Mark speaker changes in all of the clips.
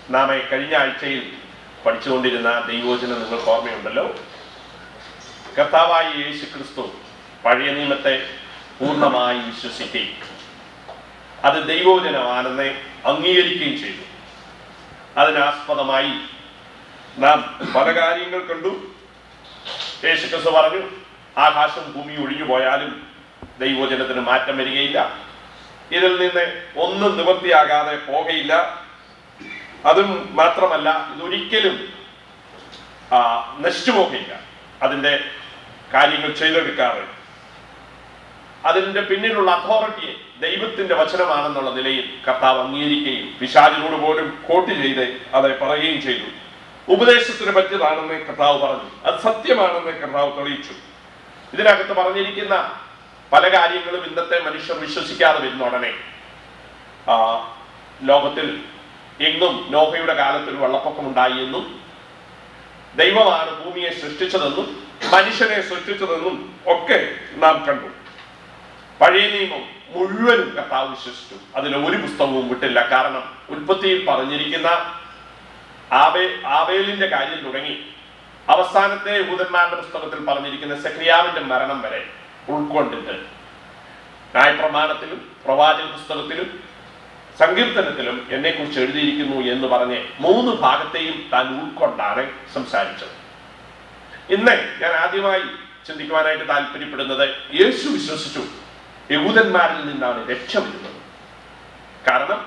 Speaker 1: നാം ഈ കഴിഞ്ഞ ആഴ്ചയിൽ പഠിച്ചുകൊണ്ടിരുന്ന ദൈവോചനം നിങ്ങൾക്ക് ഓർമ്മയുണ്ടല്ലോ കർത്താവായ യേശു ക്രിസ്തു പഴയ നിയമത്തെ പൂർണ്ണമായി വിശ്വസിക്കുകയും അത് ദൈവോചനമാണെന്ന് അംഗീകരിക്കുകയും ചെയ്തു അതിനാസ്പദമായി നാം പല കാര്യങ്ങൾ കണ്ടു യേശു ക്രിസ്തു പറഞ്ഞു ആകാശം ഭൂമി ഒഴിഞ്ഞു പോയാലും ദൈവോചനത്തിന് മാറ്റം വരികയില്ല ഇതിൽ നിന്ന് ഒന്നും നിവൃത്തിയാകാതെ പോകയില്ല അതും മാത്രമല്ല ഇതൊരിക്കലും ആ, നശിച്ചു പോകയില്ല അതിൻ്റെ കാര്യങ്ങൾ ചെയ്തെടുക്കാറ് അതിൻ്റെ പിന്നിലുള്ള അതോറിറ്റിയെ ദൈവത്തിന്റെ വചനമാണെന്നുള്ള നിലയിൽ കർത്താവ് അംഗീകരിക്കുകയും പിശാചിനോട് പോലും കോട്ട് ചെയ്ത് അത് പറയുകയും ചെയ്തു ഉപദേശത്തിന് പറ്റിയതാണെന്ന് കർത്താവ് പറഞ്ഞു അത് സത്യമാണെന്ന് കർത്താവ് തെളിയിച്ചു ഇതിനകത്ത് പറഞ്ഞിരിക്കുന്ന പല കാര്യങ്ങളും ഇന്നത്തെ മനുഷ്യർ വിശ്വസിക്കാതെ വരുന്ന ഉടനെ ആ, ലോകത്തിൽ എങ്ങും നോഹയുടെ കാലത്തിൽ വെള്ളപ്പൊക്കം ഉണ്ടായി എന്നും ദൈവമാണ് ഭൂമിയെ സൃഷ്ടിച്ചതെന്നും മനുഷ്യനെ സൃഷ്ടിച്ചതെന്നും ഒക്കെ നാം കണ്ടു പഴയ നിയമം മുഴുവനും കർത്താവ് വിശ്വസിച്ചു അതിൽ ഒരു പുസ്തകവും വിട്ടില്ല കാരണം ഉൽപ്പത്തിയിൽ പറഞ്ഞിരിക്കുന്ന ആബേ ആബേലിന്റെ കാര്യം തുടങ്ങി അവസാനത്തെ യഹൂദന്മാരുടെ പുസ്തകത്തിൽ പറഞ്ഞിരിക്കുന്ന സെക്രിയാവിന്റെ മരണം വരെ ഉൾക്കൊണ്ടിട്ട് ന്യായപ്രമാണത്തിലും പ്രവാചക പുസ്തകത്തിലും സങ്കീർത്തനത്തിലും എന്നെ കുറിച്ച് എഴുതിയിരിക്കുന്നു എന്ന് പറഞ്ഞ് മൂന്ന് ഭാഗത്തെയും താൻ ഉൾക്കൊണ്ടാണ് സംസാരിച്ചത് ഇന്ന് ഞാൻ ആദ്യമായി ചിന്തിക്കുവാനായിട്ട് താല്പര്യപ്പെടുന്നത് യേശു വിശ്വസിച്ചു യഹൂദന്മാരിൽ നിന്നാണ് രക്ഷ വരുന്നത് കാരണം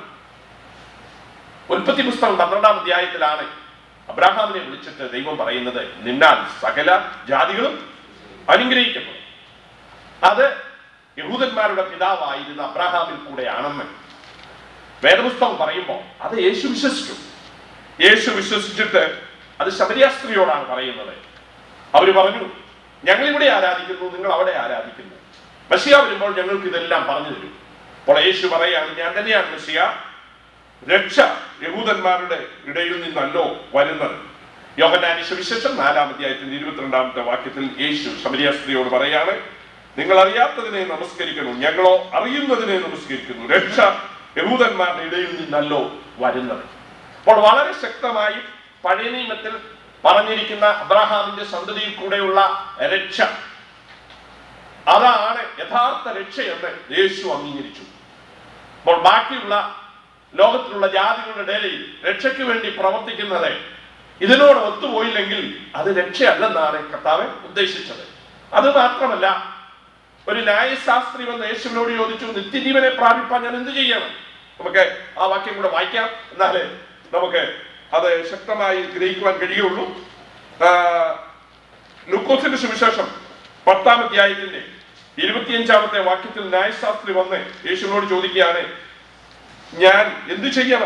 Speaker 1: ഉൽപ്പത്തി പുസ്തകം പന്ത്രണ്ടാം അധ്യായത്തിലാണ് അബ്രാഹാമിനെ വിളിച്ചിട്ട് ദൈവം പറയുന്നത് നിന്നാൽ സകല ജാതികളും അനുഗ്രഹിക്കപ്പെടും അത് യഹൂദന്മാരുടെ പിതാവായിരുന്ന അബ്രാഹാമിൽ കൂടെയാണെന്ന് വേദപുസ്തകം പറയുമ്പോൾ അത് യേശു വിശ്വസിച്ചു യേശു വിശ്വസിച്ചിട്ട് അത് ശബരിയ സ്ത്രീയോടാണ് പറയുന്നത് അവര് പറഞ്ഞു ഞങ്ങൾ ഇവിടെ ആരാധിക്കുന്നു നിങ്ങൾ അവിടെ ആരാധിക്കുന്നു മെസ്സിയ വരുമ്പോൾ ഞങ്ങൾക്ക് ഇതെല്ലാം പറഞ്ഞു തരും അപ്പോൾ യേശു പറയാണ് ഞാൻ തന്നെയാണ് മെസ്സിയ രക്ഷ യഹൂദന്മാരുടെ ഇടയിൽ നിന്നല്ലോ വരുന്നത് യോഹനാനി സുവിശേഷം നാലാം അധ്യായത്തിന്റെ ഇരുപത്തിരണ്ടാമത്തെ വാക്യത്തിൽ യേശു ശബരിയ സ്ത്രീയോട് പറയാണ് നിങ്ങൾ അറിയാത്തതിനെ നമസ്കരിക്കണം ഞങ്ങളോ അറിയുന്നതിനെ നമസ്കരിക്കുന്നു രക്ഷ യഹൂദന്മാരുടെ ഇടയിൽ നിന്നല്ലോ വരുന്നത് അപ്പോൾ വളരെ ശക്തമായി പഴയ നിയമത്തിൽ പറഞ്ഞിരിക്കുന്ന അബ്രഹാമിന്റെ സന്തതിയിൽ കൂടെയുള്ള രക്ഷ അതാണ് യഥാർത്ഥ രക്ഷയെന്ന് യേശു അംഗീകരിച്ചു അപ്പോൾ ബാക്കിയുള്ള ലോകത്തിലുള്ള ജാതികളുടെ ഇടയിൽ രക്ഷയ്ക്ക് വേണ്ടി പ്രവർത്തിക്കുന്നത് ഇതിനോട് ഒത്തുപോയില്ലെങ്കിൽ അത് രക്ഷയല്ലെന്നാണ് കർത്താവ് ഉദ്ദേശിച്ചത് അത് മാത്രമല്ല ഒരു ന്യായശാസ്ത്രി വന്ന് യേശുവിനോട് ചോദിച്ചു നിത്യജീവനെ പ്രാപിപ്പാൻ ഞാൻ എന്ത് ചെയ്യണം നമുക്ക് ആ വാക്യം കൂടെ വായിക്കാം എന്നാലേ നമുക്ക് അത് ശക്തമായി ഗ്രഹിക്കുവാൻ കഴിയുള്ളൂ ആ, ലൂക്കോസിന്റെ സുവിശേഷം പത്താം അധ്യായത്തിന്റെ ഇരുപത്തിയഞ്ചാമത്തെ വാക്യത്തിൽ ന്യായശാസ്ത്രി വന്ന് യേശുവിനോട് ചോദിക്കുകയാണ് ഞാൻ എന്തു ചെയ്യണം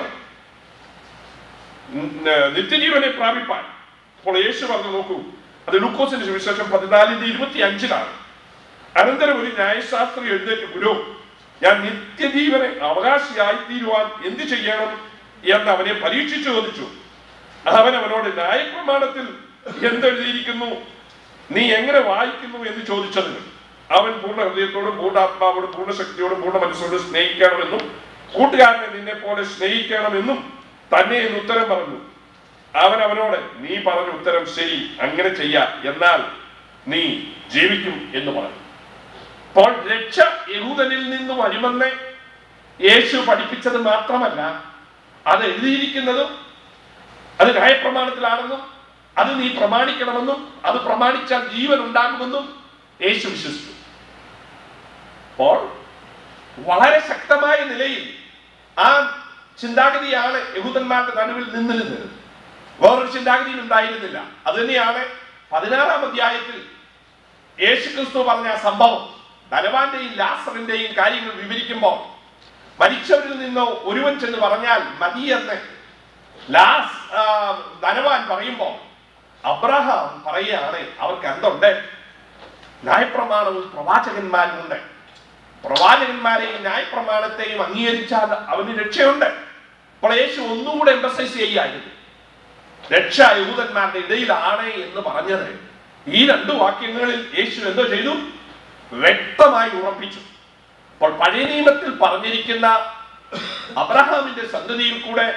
Speaker 1: ഉം, ഏർ, നിത്യജീവനെ പ്രാപിപ്പാൻ അപ്പോൾ യേശു പറഞ്ഞു നോക്കൂ അത് ലൂക്കോസിന്റെ സുവിശേഷം പതിനാലിന്റെ ഇരുപത്തി അഞ്ചിലാണ് അനന്തരം ഒരു ന്യായശാസ്ത്രി എഴുന്നേറ്റ് ഗുരു ഞാൻ നിത്യജീവനെ അവകാശിയായി തീരുവാൻ എന്ത് ചെയ്യണം എന്ന് അവനെ പരീക്ഷിച്ചു ചോദിച്ചു അവൻ അവനോട് ന്യായപ്രമാണത്തിൽ എന്തെഴുതിയിരിക്കുന്നു നീ എങ്ങനെ വായിക്കുന്നു എന്ന് ചോദിച്ചതിന് അവൻ പൂർണ്ണ ഹൃദയത്തോടും പൂർണ്ണ ആത്മാവോടും പൂർണ്ണ ശക്തിയോടും പൂർണ്ണ മനസ്സോടും സ്നേഹിക്കണമെന്നും കൂട്ടുകാരനെ നിന്നെ പോലെ സ്നേഹിക്കണമെന്നും തന്നെ എന്ന് ഉത്തരം പറഞ്ഞു അവൻ അവനോട് നീ പറഞ്ഞ ഉത്തരം ശരി അങ്ങനെ ചെയ്യാ എന്നാൽ നീ ജീവിക്കും എന്ന് പറഞ്ഞു അപ്പോൾ രക്ഷ യഹൂദനിൽ നിന്ന് വരുമെന്ന് യേശു പഠിപ്പിച്ചത് മാത്രമല്ല അത് എഴുതിയിരിക്കുന്നതും അത് ന്യായപ്രമാണത്തിലാണെന്നും അത് നീ പ്രമാണിക്കണമെന്നും അത് പ്രമാണിച്ചാൽ ജീവൻ ഉണ്ടാകുമെന്നും യേശു വിശ്വസിച്ചു അപ്പോൾ വളരെ ശക്തമായ നിലയിൽ ആ ചിന്താഗതിയാണ് യഹൂദന്മാരുടെ നടുവിൽ നിന്നിരുന്നത് വേറൊരു ചിന്താഗതിയും ഉണ്ടായിരുന്നില്ല അത് തന്നെയാണ് പതിനാറാം അധ്യായത്തിൽ യേശു ക്രിസ്തു പറഞ്ഞ ആ സംഭവം ധനവാന്റെയും ലാസറിന്റെയും കാര്യങ്ങൾ വിവരിക്കുമ്പോൾ മരിച്ചവരിൽ നിന്നോ ഒരുവൻ ചെന്ന് പറഞ്ഞാൽ മതി എന്ന് ലാസ് ആ, ധനവാൻ പറയുമ്പോൾ അബ്രഹാം പറയുകയാണ് അവർക്ക് എന്തുണ്ട് ന്യായപ്രമാണവും പ്രവാചകന്മാരും ഉണ്ട് പ്രവാചകന്മാരെയും ന്യായപ്രമാണത്തെയും അംഗീകരിച്ചാൽ അവന് രക്ഷയുണ്ട് അപ്പോൾ യേശു ഒന്നുകൂടെ എംബസൈസ് ചെയ്യായിരുന്നു രക്ഷ യഹൂദന്മാരുടെ ഇടയിലാണ് എന്ന് പറഞ്ഞത് ഈ രണ്ട് വാക്യങ്ങളിൽ യേശു എന്തോ ചെയ്തു വ്യക്തമായി ഉറപ്പിച്ചു അപ്പോൾ പഴയ നിയമത്തിൽ പറഞ്ഞിരിക്കുന്ന അബ്രഹാമിന്റെ സന്തതിയിൽ കൂടെ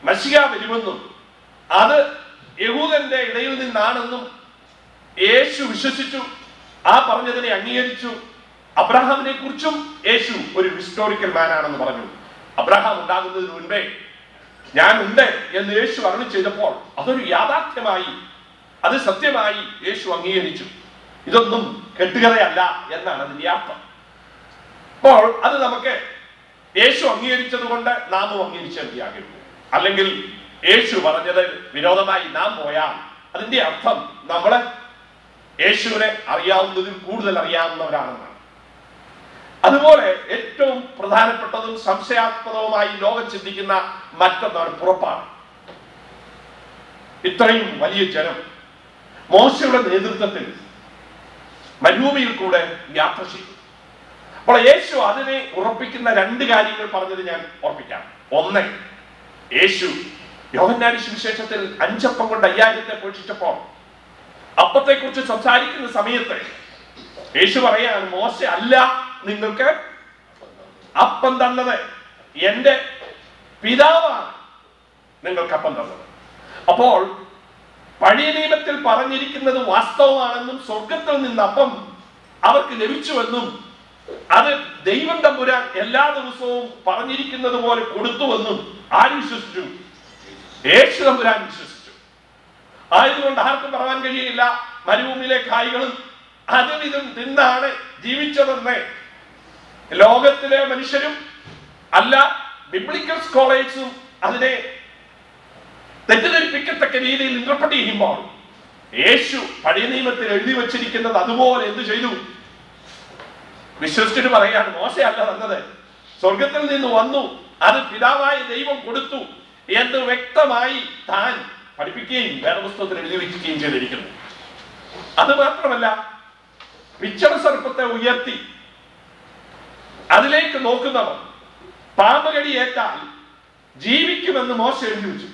Speaker 1: മഷിക വരുമെന്നും അത് യഹൂദന്റെ ഇടയിൽ നിന്നാണെന്നും യേശു വിശ്വസിച്ചു ആ പറഞ്ഞതിനെ അംഗീകരിച്ചു അബ്രഹാമിനെ കുറിച്ചും യേശു ഒരു ഹിസ്റ്റോറിക്കൽ മാനാണെന്ന് പറഞ്ഞു അബ്രഹാം ഉണ്ടാകുന്നതിന് മുൻപേ ഞാൻ ഉണ്ട് എന്ന് യേശു അറിഞ്ഞു ചെയ്തപ്പോൾ അതൊരു യാഥാർത്ഥ്യമായി അത് സത്യമായി യേശു അംഗീകരിച്ചു ഇതൊന്നും കെട്ടുകഥയല്ല എന്നാണ് അതിന്റെ അർത്ഥം അപ്പോൾ അത് നമുക്ക് യേശു അംഗീകരിച്ചത് കൊണ്ട് നാമും അംഗീകരിച്ചേ മതിയാകും അല്ലെങ്കിൽ യേശു പറഞ്ഞത് വിരോധമായി നാം പോയാൽ അതിന്റെ അർത്ഥം നമ്മള് യേശുവിനെ അറിയാവുന്നതിൽ കൂടുതൽ അറിയാവുന്നവരാണെന്നാണ് അതുപോലെ ഏറ്റവും പ്രധാനപ്പെട്ടതും സംശയാസ്പദവുമായി ലോകം ചിന്തിക്കുന്ന മറ്റൊന്നാണ് പുറപ്പാട് ഇത്രയും വലിയ ജനം മോശയുടെ നേതൃത്വത്തിൽ മരുഭൂമിയിൽ കൂടെ യാത്ര ചെയ്തു അപ്പോൾ യേശു അതിനെ ഉറപ്പിക്കുന്ന രണ്ട് കാര്യങ്ങൾ പറഞ്ഞത് ഞാൻ ഓർപ്പിക്കാം ഒന്ന് യേശു യോഹന്നാരി സുവിശേഷത്തിൽ അഞ്ചപ്പം കൊണ്ട് അയ്യായിരത്തെ പോഷിച്ചപ്പോൾ അപ്പത്തെ കുറിച്ച് സംസാരിക്കുന്ന സമയത്ത് യേശു പറയാണ് മോശ അല്ല നിങ്ങൾക്ക് അപ്പം തന്നത് എന്റെ പിതാവാണ് നിങ്ങൾക്ക് അപ്പം തന്നത് അപ്പോൾ പഴയ നിയമത്തിൽ പറഞ്ഞിരിക്കുന്നത് വാസ്തവമാണെന്നും സ്വർഗത്തിൽ നിന്ന് അപ്പം അവർക്ക് ലഭിച്ചുവെന്നും അത് ദൈവം തമ്പുരാൻ എല്ലാ ദിവസവും പറഞ്ഞിരിക്കുന്നത് പോലെ കൊടുത്തുവെന്നും ആര് വിശ്വസിച്ചു യേശു തമ്പുരാൻ വിശ്വസിച്ചു ആയതുകൊണ്ട് ആർക്കും പറയാൻ കഴിയില്ല മരുഭൂമിയിലെ കായ്കളും അതും ഇതും തിന്നാണ് ജീവിച്ചതെന്ന് ലോകത്തിലെ മനുഷ്യരും അല്ല ബിബ്ലിക്കൽ സ്കോളേഴ്സും അതിനെ തെറ്റിദ്ധരിപ്പിക്കത്തക്ക രീതിയിൽ ഇന്റർപ്രട്ട് ചെയ്യുമ്പോൾ യേശു പഴയ നിയമത്തിൽ എഴുതി വച്ചിരിക്കുന്നത് അതുപോലെ എന്ത് ചെയ്തു വിശ്വസിച്ചിട്ട് പറയാണ് മോശയല്ല തന്നത് സ്വർഗത്തിൽ നിന്ന് വന്നു അത് പിതാവായ ദൈവം കൊടുത്തു എന്ന് വ്യക്തമായി താൻ പഠിപ്പിക്കുകയും വേദപുസ്തകത്തിൽ എഴുതി വയ്ക്കുകയും ചെയ്തിരിക്കുന്നു അത് മാത്രമല്ല പിച്ചള സർപ്പത്തെ ഉയർത്തി അതിലേക്ക് നോക്കുന്നവർ പാമ്പകടി ഏറ്റാൽ ജീവിക്കുമെന്ന് മോശ എഴുതി വെച്ചു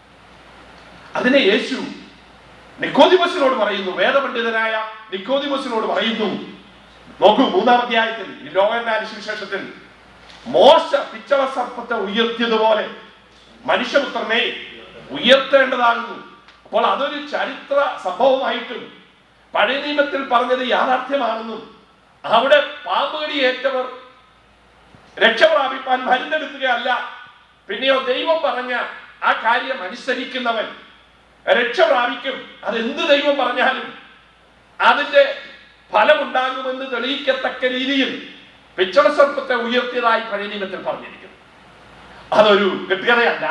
Speaker 1: അതിനെ യേശു നിക്കോദിമസിനോട് പറയുന്നു വേദപണ്ഡിതനായ നിക്കോദിമസിനോട് പറയുന്നു നോക്കൂ മൂന്നാം അധ്യായത്തിൽ ഈ ലോകനാരി സുവിശേഷത്തിൽ മോശ പിച്ചള സർപ്പത്തെ ഉയർത്തിയതുപോലെ മനുഷ്യപുത്രനെ ഉയർത്തേണ്ടതാകുന്നു അപ്പോൾ അതൊരു ചരിത്ര സംഭവമായിട്ടും പഴയ നിയമത്തിൽ പറഞ്ഞത് യാഥാർത്ഥ്യമാണെന്നും അവിടെ പാമ്പുകടി ഏറ്റവർ രക്ഷ പ്രാപിപ്പാൻ മരുന്നെടുക്കുകയല്ല പിന്നെയോ ദൈവം പറഞ്ഞ ആ കാര്യം അനുസരിക്കുന്നവൻ രക്ഷ പ്രാപിക്കും അത് എന്ത് ദൈവം പറഞ്ഞാലും അതിന്റെ ഫലമുണ്ടാകുമെന്ന് തെളിയിക്കത്തക്ക രീതിയിൽ പിച്ചള സർപ്പത്തെ ഉയർത്തിയതായി പഴയ നിയമത്തിൽ പറഞ്ഞിരിക്കുന്നു അതൊരു കെട്ടുകഥയല്ല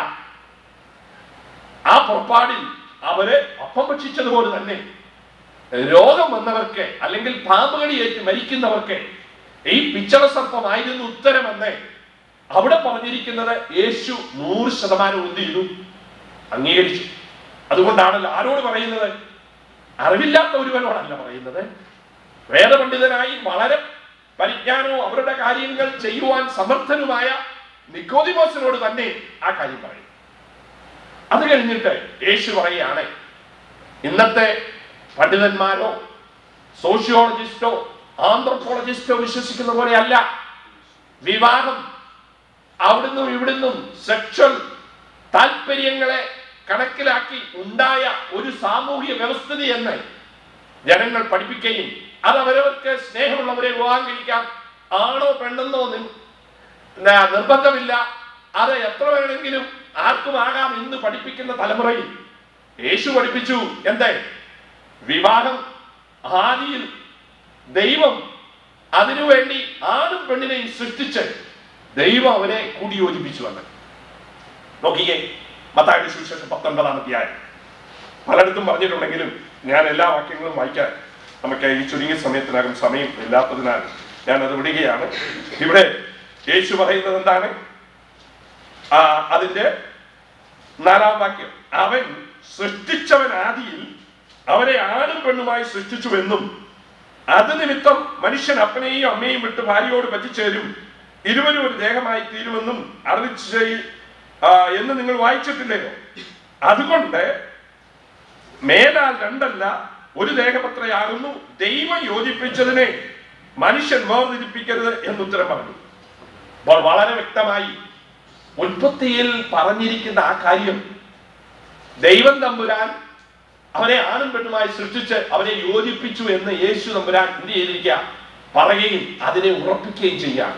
Speaker 1: ആ പുറപ്പാടിൽ അവര് അപ്പം ഭക്ഷിച്ചതുപോലെ തന്നെ രോഗം വന്നവർക്ക് അല്ലെങ്കിൽ പാമ്പുകടി ഏറ്റ് മരിക്കുന്നവർക്ക് ഈ പിച്ചള സർപ്പമായിരുന്നു ഉത്തരമെന്ന് അവിടെ പറഞ്ഞിരിക്കുന്നത് യേശു നൂറ് ശതമാനം എന്ത് ചെയ്തു അംഗീകരിച്ചു അതുകൊണ്ടാണല്ലോ ആരോട് പറയുന്നത് അറിവില്ലാത്ത ഒരുവനോടല്ല പറയുന്നത് വേദപണ്ഡിതനായി വളരെ പരിജ്ഞാനവും അവരുടെ കാര്യങ്ങൾ ചെയ്യുവാൻ സമർത്ഥനുമായ നിക്കോദിമോസിനോട് തന്നെ ആ കാര്യം പറയും അത് കഴിഞ്ഞിട്ട് യേശു പറയുകയാണ് ഇന്നത്തെ പണ്ഡിതന്മാരോ സോഷ്യോളജിസ്റ്റോ ആന്ത്രോപോളജിസ്റ്റോ വിശ്വസിക്കുന്ന പോലെയല്ല വിവാഹം അവിടുന്നും ഇവിടുന്നും സെക്ഷൽ താല്പര്യങ്ങളെ കണക്കിലാക്കി ഉണ്ടായ ഒരു സാമൂഹ്യ വ്യവസ്ഥിതി എന്ന് ജനങ്ങൾ പഠിപ്പിക്കുകയും അത് അവരവർക്ക് സ്നേഹമുള്ളവരെ വിവാഹം കഴിക്കാം ആണോ പെണ്ണെന്നോ നി- ന- നിർബന്ധമില്ല അത് എത്ര വേണമെങ്കിലും ആർക്കും ആകാം എന്ന് പഠിപ്പിക്കുന്ന തലമുറയിൽ യേശു പഠിപ്പിച്ചു എന്തേ വിവാഹം ആദിയിൽ ദൈവം അതിനുവേണ്ടി ആണും പെണ്ണിനെയും സൃഷ്ടിച്ച് ദൈവം അവരെ കൂടിയോജിപ്പിച്ചു എന്ന് നോക്കിയേ മത്തായുടെ സുവിശേഷം പത്തൊൻപതാം അധ്യായം പലയിടത്തും പറഞ്ഞിട്ടുണ്ടെങ്കിലും ഞാൻ എല്ലാ വാക്യങ്ങളും വായിക്കാൻ നമുക്ക് ഈ ചുരുങ്ങിയ സമയത്തിനകം സമയം ഇല്ലാത്തതിനാൽ ഞാൻ അത് വിടുകയാണ് ഇവിടെ യേശു പറയുന്നത് എന്താണ് ആ, അതിന്റെ നാലാം വാക്യം അവൻ സൃഷ്ടിച്ചവൻ ആദിയിൽ അവരെ ആണും പെണ്ണുമായി സൃഷ്ടിച്ചുവെന്നും അത് നിമിത്തം മനുഷ്യൻ അപ്പനെയും അമ്മയും വിട്ട് ഭാര്യയോട് പറ്റിച്ചേരും ഇരുവരും ഒരു ദേഹമായി തീരുമെന്നും അറിയിച്ചു എന്ന് നിങ്ങൾ വായിച്ചിട്ടില്ലയോ അതുകൊണ്ട് മേലാൽ രണ്ടല്ല ഒരു ദേഹപത്രയാകുന്നു ദൈവം യോജിപ്പിച്ചതിനെ മനുഷ്യൻ വേർതിരിപ്പിക്കരുത് എന്ന് ഉത്തരം പറഞ്ഞു അപ്പോൾ വളരെ വ്യക്തമായി ഉൽപ്പത്തിയിൽ പറഞ്ഞിരിക്കുന്ന ആ കാര്യം ദൈവം തമ്പുരാൻ അവനെ ആണും പെണ്ണുമായി സൃഷ്ടിച്ച് അവനെ യോജിപ്പിച്ചു എന്ന് യേശു തമ്പുരാൻ എന്ത് ചെയ്തിരിക്കുക പറയുകയും അതിനെ ഉറപ്പിക്കുകയും ചെയ്യാണ്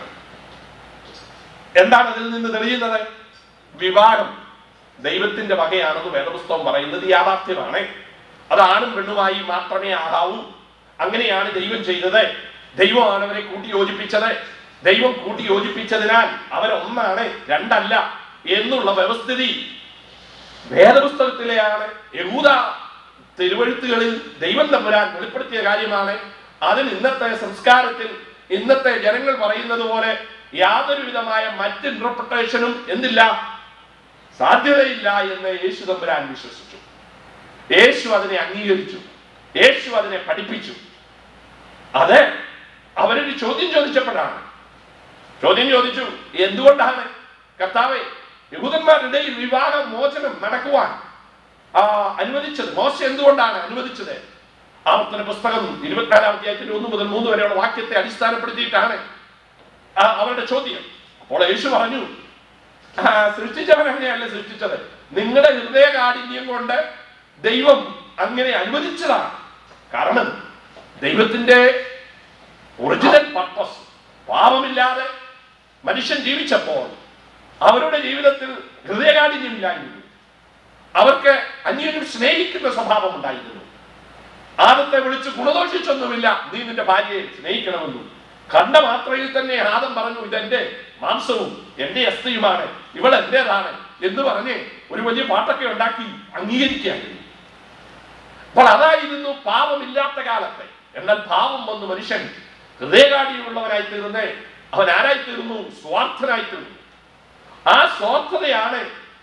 Speaker 1: എന്താണ് അതിൽ നിന്ന് തെളിയുന്നത് വിവാഹം ദൈവത്തിന്റെ വകയാണെന്ന് വേദപുസ്തകം പറയുന്നത് യാഥാർത്ഥ്യമാണ് അത് ആണും പെണ്ണുമായി മാത്രമേ ആകാവൂ അങ്ങനെയാണ് ദൈവം ചെയ്തത് ദൈവമാണ് അവരെ കൂട്ടി യോജിപ്പിച്ചത് ദൈവം കൂട്ടി യോജിപ്പിച്ചതിനാൽ അവരൊന്നാണ് രണ്ടല്ല എന്നുള്ള വ്യവസ്ഥിതി വേദപുസ്തകത്തിലെയാണ് യഹൂദ തിരുവഴുത്തുകളിൽ ദൈവം തമ്പുരാൻ വെളിപ്പെടുത്തിയ കാര്യമാണ് അതിൽ ഇന്നത്തെ സംസ്കാരത്തിൽ ഇന്നത്തെ ജനങ്ങൾ പറയുന്നത് പോലെ യാതൊരു വിധമായ മറ്റ് ഇന്റർപ്രിട്ടേഷനും എന്തില്ല സാധ്യതയില്ല എന്ന് യേശു തമ്പുരാൻ വിശ്വസിച്ചു യേശു അതിനെ അംഗീകരിച്ചു യേശു അതിനെ പഠിപ്പിച്ചു അത് അവരൊരു ചോദ്യം ചോദിച്ചപ്പോഴാണ് ചോദ്യം ചോദിച്ചു എന്തുകൊണ്ടാണ് കർത്താവെ യഹൂദന്മാരുടെ ഇടയിൽ വിവാഹ മോചനം നടക്കുവാൻ ആ, അനുവദിച്ചത് മോശ എന്തുകൊണ്ടാണ് അനുവദിച്ചത് ആവർത്തന പുസ്തകം ഇരുപത്തിനാലാം അധ്യായത്തിൽ ഒന്ന് മുതൽ മൂന്ന് വരെയുള്ള വാക്യത്തെ അടിസ്ഥാനപ്പെടുത്തിയിട്ടാണ് ആ, അവരുടെ ചോദ്യം അപ്പോൾ യേശു പറഞ്ഞു ആ, സൃഷ്ടിച്ചവൻ അങ്ങനെയല്ല സൃഷ്ടിച്ചത് നിങ്ങളുടെ ഹൃദയകാഠിന്യം കൊണ്ട് ദൈവം അങ്ങനെ അനുവദിച്ചതാണ് കാരണം ദൈവത്തിന്റെ ഒറിജിനൽ പർപ്പസ് പാപമില്ലാതെ മനുഷ്യൻ ജീവിച്ചപ്പോൾ അവരുടെ ജീവിതത്തിൽ ഹൃദയകാഠിന്യമില്ലായിരുന്നു അവർക്ക് അന്യോന്യം സ്നേഹിക്കുന്ന സ്വഭാവം ഉണ്ടായിരുന്നു ആദത്തെ വിളിച്ച് ഗുണദോഷിച്ചൊന്നുമില്ല നീ നിന്റെ ഭാര്യയെ സ്നേഹിക്കണമെന്നും കണ്ട മാത്രയിൽ തന്നെ ആദം പറഞ്ഞു ഇതെന്റെ മാംസവും എന്റെ അസ്ഥിയുമാണ് ഇവൾ എന്റേതാണ് എന്ന് പറഞ്ഞ് ഒരു വലിയ പാട്ടൊക്കെ ഉണ്ടാക്കി അംഗീകരിക്കുകയായിരുന്നു അപ്പോൾ അതായിരുന്നു പാപമില്ലാത്ത കാലത്തെ എന്നാൽ പാപം വന്ന് മനുഷ്യൻ ഹൃദയകാഠിയുള്ളവനായി തീർന്നേ അവൻ ആരായി തീർന്നു സ്വാർത്ഥനായി തീർന്നു ആ സ്വാർത്ഥതയാണ്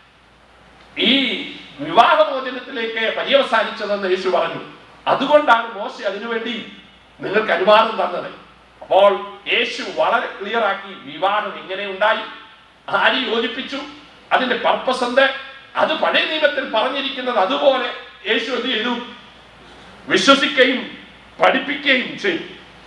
Speaker 1: ഈ വിവാഹമോചനത്തിലേക്ക് പര്യവസാനിച്ചതെന്ന് യേശു പറഞ്ഞു അതുകൊണ്ടാണ് മോശ അതിനുവേണ്ടി നിങ്ങൾക്ക് അനുവാദം തന്നത് അപ്പോൾ യേശു വളരെ ക്ലിയർ ആക്കി വിവാഹം എങ്ങനെ ഉണ്ടായി ആര് യോജിപ്പിച്ചു അതിന്റെ പർപ്പസ് എന്ത് അത് പഴയ നിയമത്തിൽ പറഞ്ഞിരിക്കുന്നത് അതുപോലെ യേശു എന്ത് ചെയ്തു വിശ്വസിക്കുകയും പഠിപ്പിക്കുകയും ചെയ്യും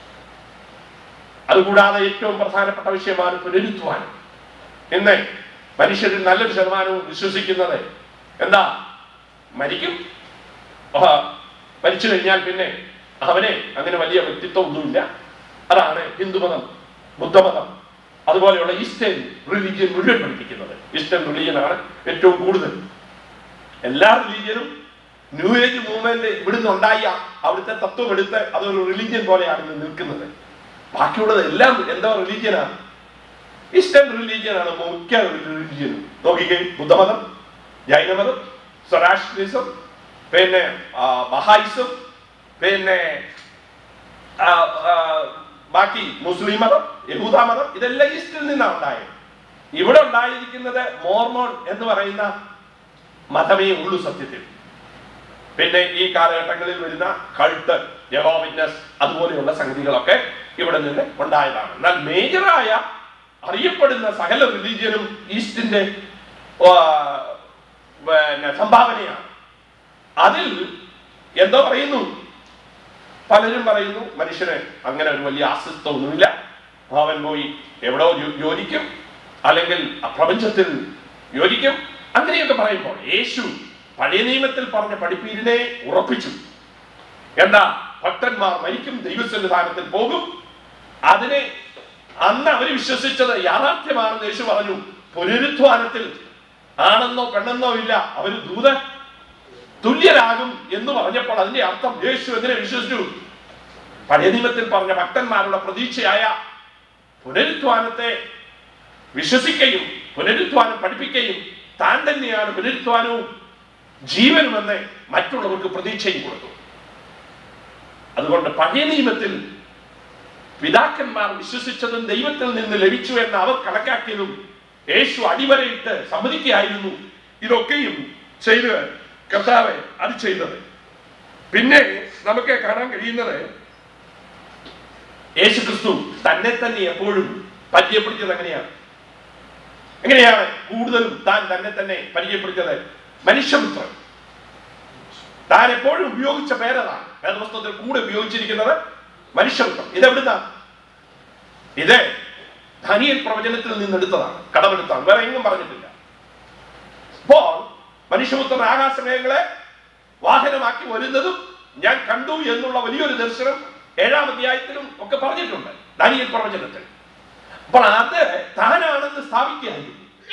Speaker 1: അതുകൂടാതെ ഏറ്റവും പ്രധാനപ്പെട്ട വിഷയമാണ് പുനരുത്വാനം ഇന്ന് മനുഷ്യരിൽ നല്ലൊരു ശതമാനവും വിശ്വസിക്കുന്നത് എന്താ മരിക്കും ആ, മരിച്ചു കഴിഞ്ഞാൽ പിന്നെ അവനെ അങ്ങനെ വലിയ വ്യക്തിത്വം ഒന്നുമില്ല അതാണ് ഹിന്ദുമതം ബുദ്ധമതം അതുപോലെയുള്ള ഈസ്റ്റേൺ റിലീജിയൻ മുഴുവൻ പഠിപ്പിക്കുന്നത് ഈസ്റ്റേൺ റിലീജിയനാണ് ഏറ്റവും കൂടുതൽ എല്ലാ റിലീജിയനും ന്യൂ ഏജ് മൂവ്മെന്റ് ഇവിടുന്ന് ഉണ്ടായ അവിടുത്തെ തത്വം എടുത്ത് അതൊരു റിലീജിയൻ പോലെയാണ് ഇന്ന് നിൽക്കുന്നത് ബാക്കിയുള്ളത് എല്ലാം എന്താ റിലീജിയനാണ് ഈസ്റ്റേൺ റിലീജിയൻ ആണ് മുഖ്യ റിലീജിയൻ നോക്കിക്കേ ബുദ്ധമതം ജൈനമതം സ്വരാഷ്ട്രിസം പിന്നെ ആ, ബഹായിസം പിന്നെ ആ, ആ, ബാക്കി മുസ്ലിം മതം യഹൂദ മതം ഇതെല്ലാം ഈസ്റ്റിൽ നിന്നാണ് ഉണ്ടായത് ഇവിടെ ഉണ്ടായിരിക്കുന്നത് മോർമോൺ എന്ന് പറയുന്ന മതമേ ഉള്ളൂ സത്യത്തിൽ പിന്നെ ഈ കാലഘട്ടങ്ങളിൽ വരുന്ന കൾട്ട് യഹോ വിറ്റ്നസ് അതുപോലെയുള്ള സംഗതികളൊക്കെ ഇവിടെ നിന്ന് ഉണ്ടായതാണ് എന്നാൽ മേജറായ അറിയപ്പെടുന്ന സകല റിലീജിയനും ഈസ്റ്റിന്റെ ആ, പിന്നെ സംഭാവനയാണ് അതിൽ എന്തോ പറയുന്നു പലരും പറയുന്നു മനുഷ്യന് അങ്ങനെ ഒരു വലിയ ആസ്വസ്ഥമൊന്നുമില്ല അവൻ പോയി എവിടോ ജോ- യോജിക്കും അല്ലെങ്കിൽ ആ പ്രപഞ്ചത്തിൽ യോജിക്കും അങ്ങനെയൊക്കെ പറയുമ്പോൾ യേശു പഴയ നിയമത്തിൽ പറഞ്ഞ പഠിപ്പീരിനെ ഉറപ്പിച്ചു എന്താ ഭക്തന്മാർ മരിക്കും ദൈവസന്നിധാനത്തിൽ പോകും അതിനെ അന്ന് അവർ വിശ്വസിച്ചത് യാഥാർത്ഥ്യമാണെന്ന് യേശു പറഞ്ഞു പുനരുത്ഥാനത്തിൽ ആണെന്നോ പെണ്ണെന്നോ ഇല്ല അവര് ദൂത തുല്യരാകും എന്ന് പറഞ്ഞപ്പോൾ അതിന്റെ അർത്ഥം യേശു എങ്ങനെ വിശ്വസിച്ചു പഴയ നിയമത്തിൽ പറഞ്ഞ ഭക്തന്മാരുടെ പ്രതീക്ഷയായ പുനരുത്ഥാനത്തെ വിശ്വസിക്കുകയും പുനരുത്ഥാനം പഠിപ്പിക്കുകയും താൻ തന്നെയാണ് പുനരുത്ഥാനവും ജീവനുമെന്ന് മറ്റുള്ളവർക്ക് പ്രതീക്ഷയും കൊടുത്തു അതുകൊണ്ട് പഴയ നിയമത്തിൽ പിതാക്കന്മാർ വിശ്വസിച്ചതും ദൈവത്തിൽ നിന്ന് ലഭിച്ചു എന്ന് അവർ കണക്കാക്കിയതും യേശു അടിവരയിട്ട് സമ്മതിക്കുകയായിരുന്നു ഇതൊക്കെയും ചെയ്ത് കർത്താവ് അത് ചെയ്തത് പിന്നെ നമുക്ക് കാണാൻ കഴിയുന്നത് യേശു ക്രിസ്തു തന്നെ തന്നെ എപ്പോഴും പരിചയപ്പെടുത്തിയത് എങ്ങനെയാണ് എങ്ങനെയാണ് കൂടുതലും താൻ തന്നെ തന്നെ പരിചയപ്പെടുത്തിയത് മനുഷ്യപുത്രൻ താൻ എപ്പോഴും ഉപയോഗിച്ച പേരതാണ് വേദപുസ്തകത്തിൽ കൂടെ ഉപയോഗിച്ചിരിക്കുന്നത് മനുഷ്യപുത്രൻ ഇതെവിടുന്ന ഇത് ധനിയൽ പ്രവചനത്തിൽ നിന്നെടുത്തതാണ് കടമെടുത്താണ് വേറെ എങ്ങും പറഞ്ഞിട്ടില്ല അപ്പോൾ മനുഷ്യപുത്രൻ ആകാശമേഖലെ വാഹനമാക്കി വരുന്നതും ഞാൻ കണ്ടു എന്നുള്ള വലിയൊരു ദർശനം ഏഴാം അധ്യായത്തിലും ഒക്കെ പറഞ്ഞിട്ടുണ്ട് ദാനിയൽ പ്രവചനത്തിൽ അപ്പോൾ അത് താനാണെന്ന് സ്ഥാപിക്കുകയായിരുന്നു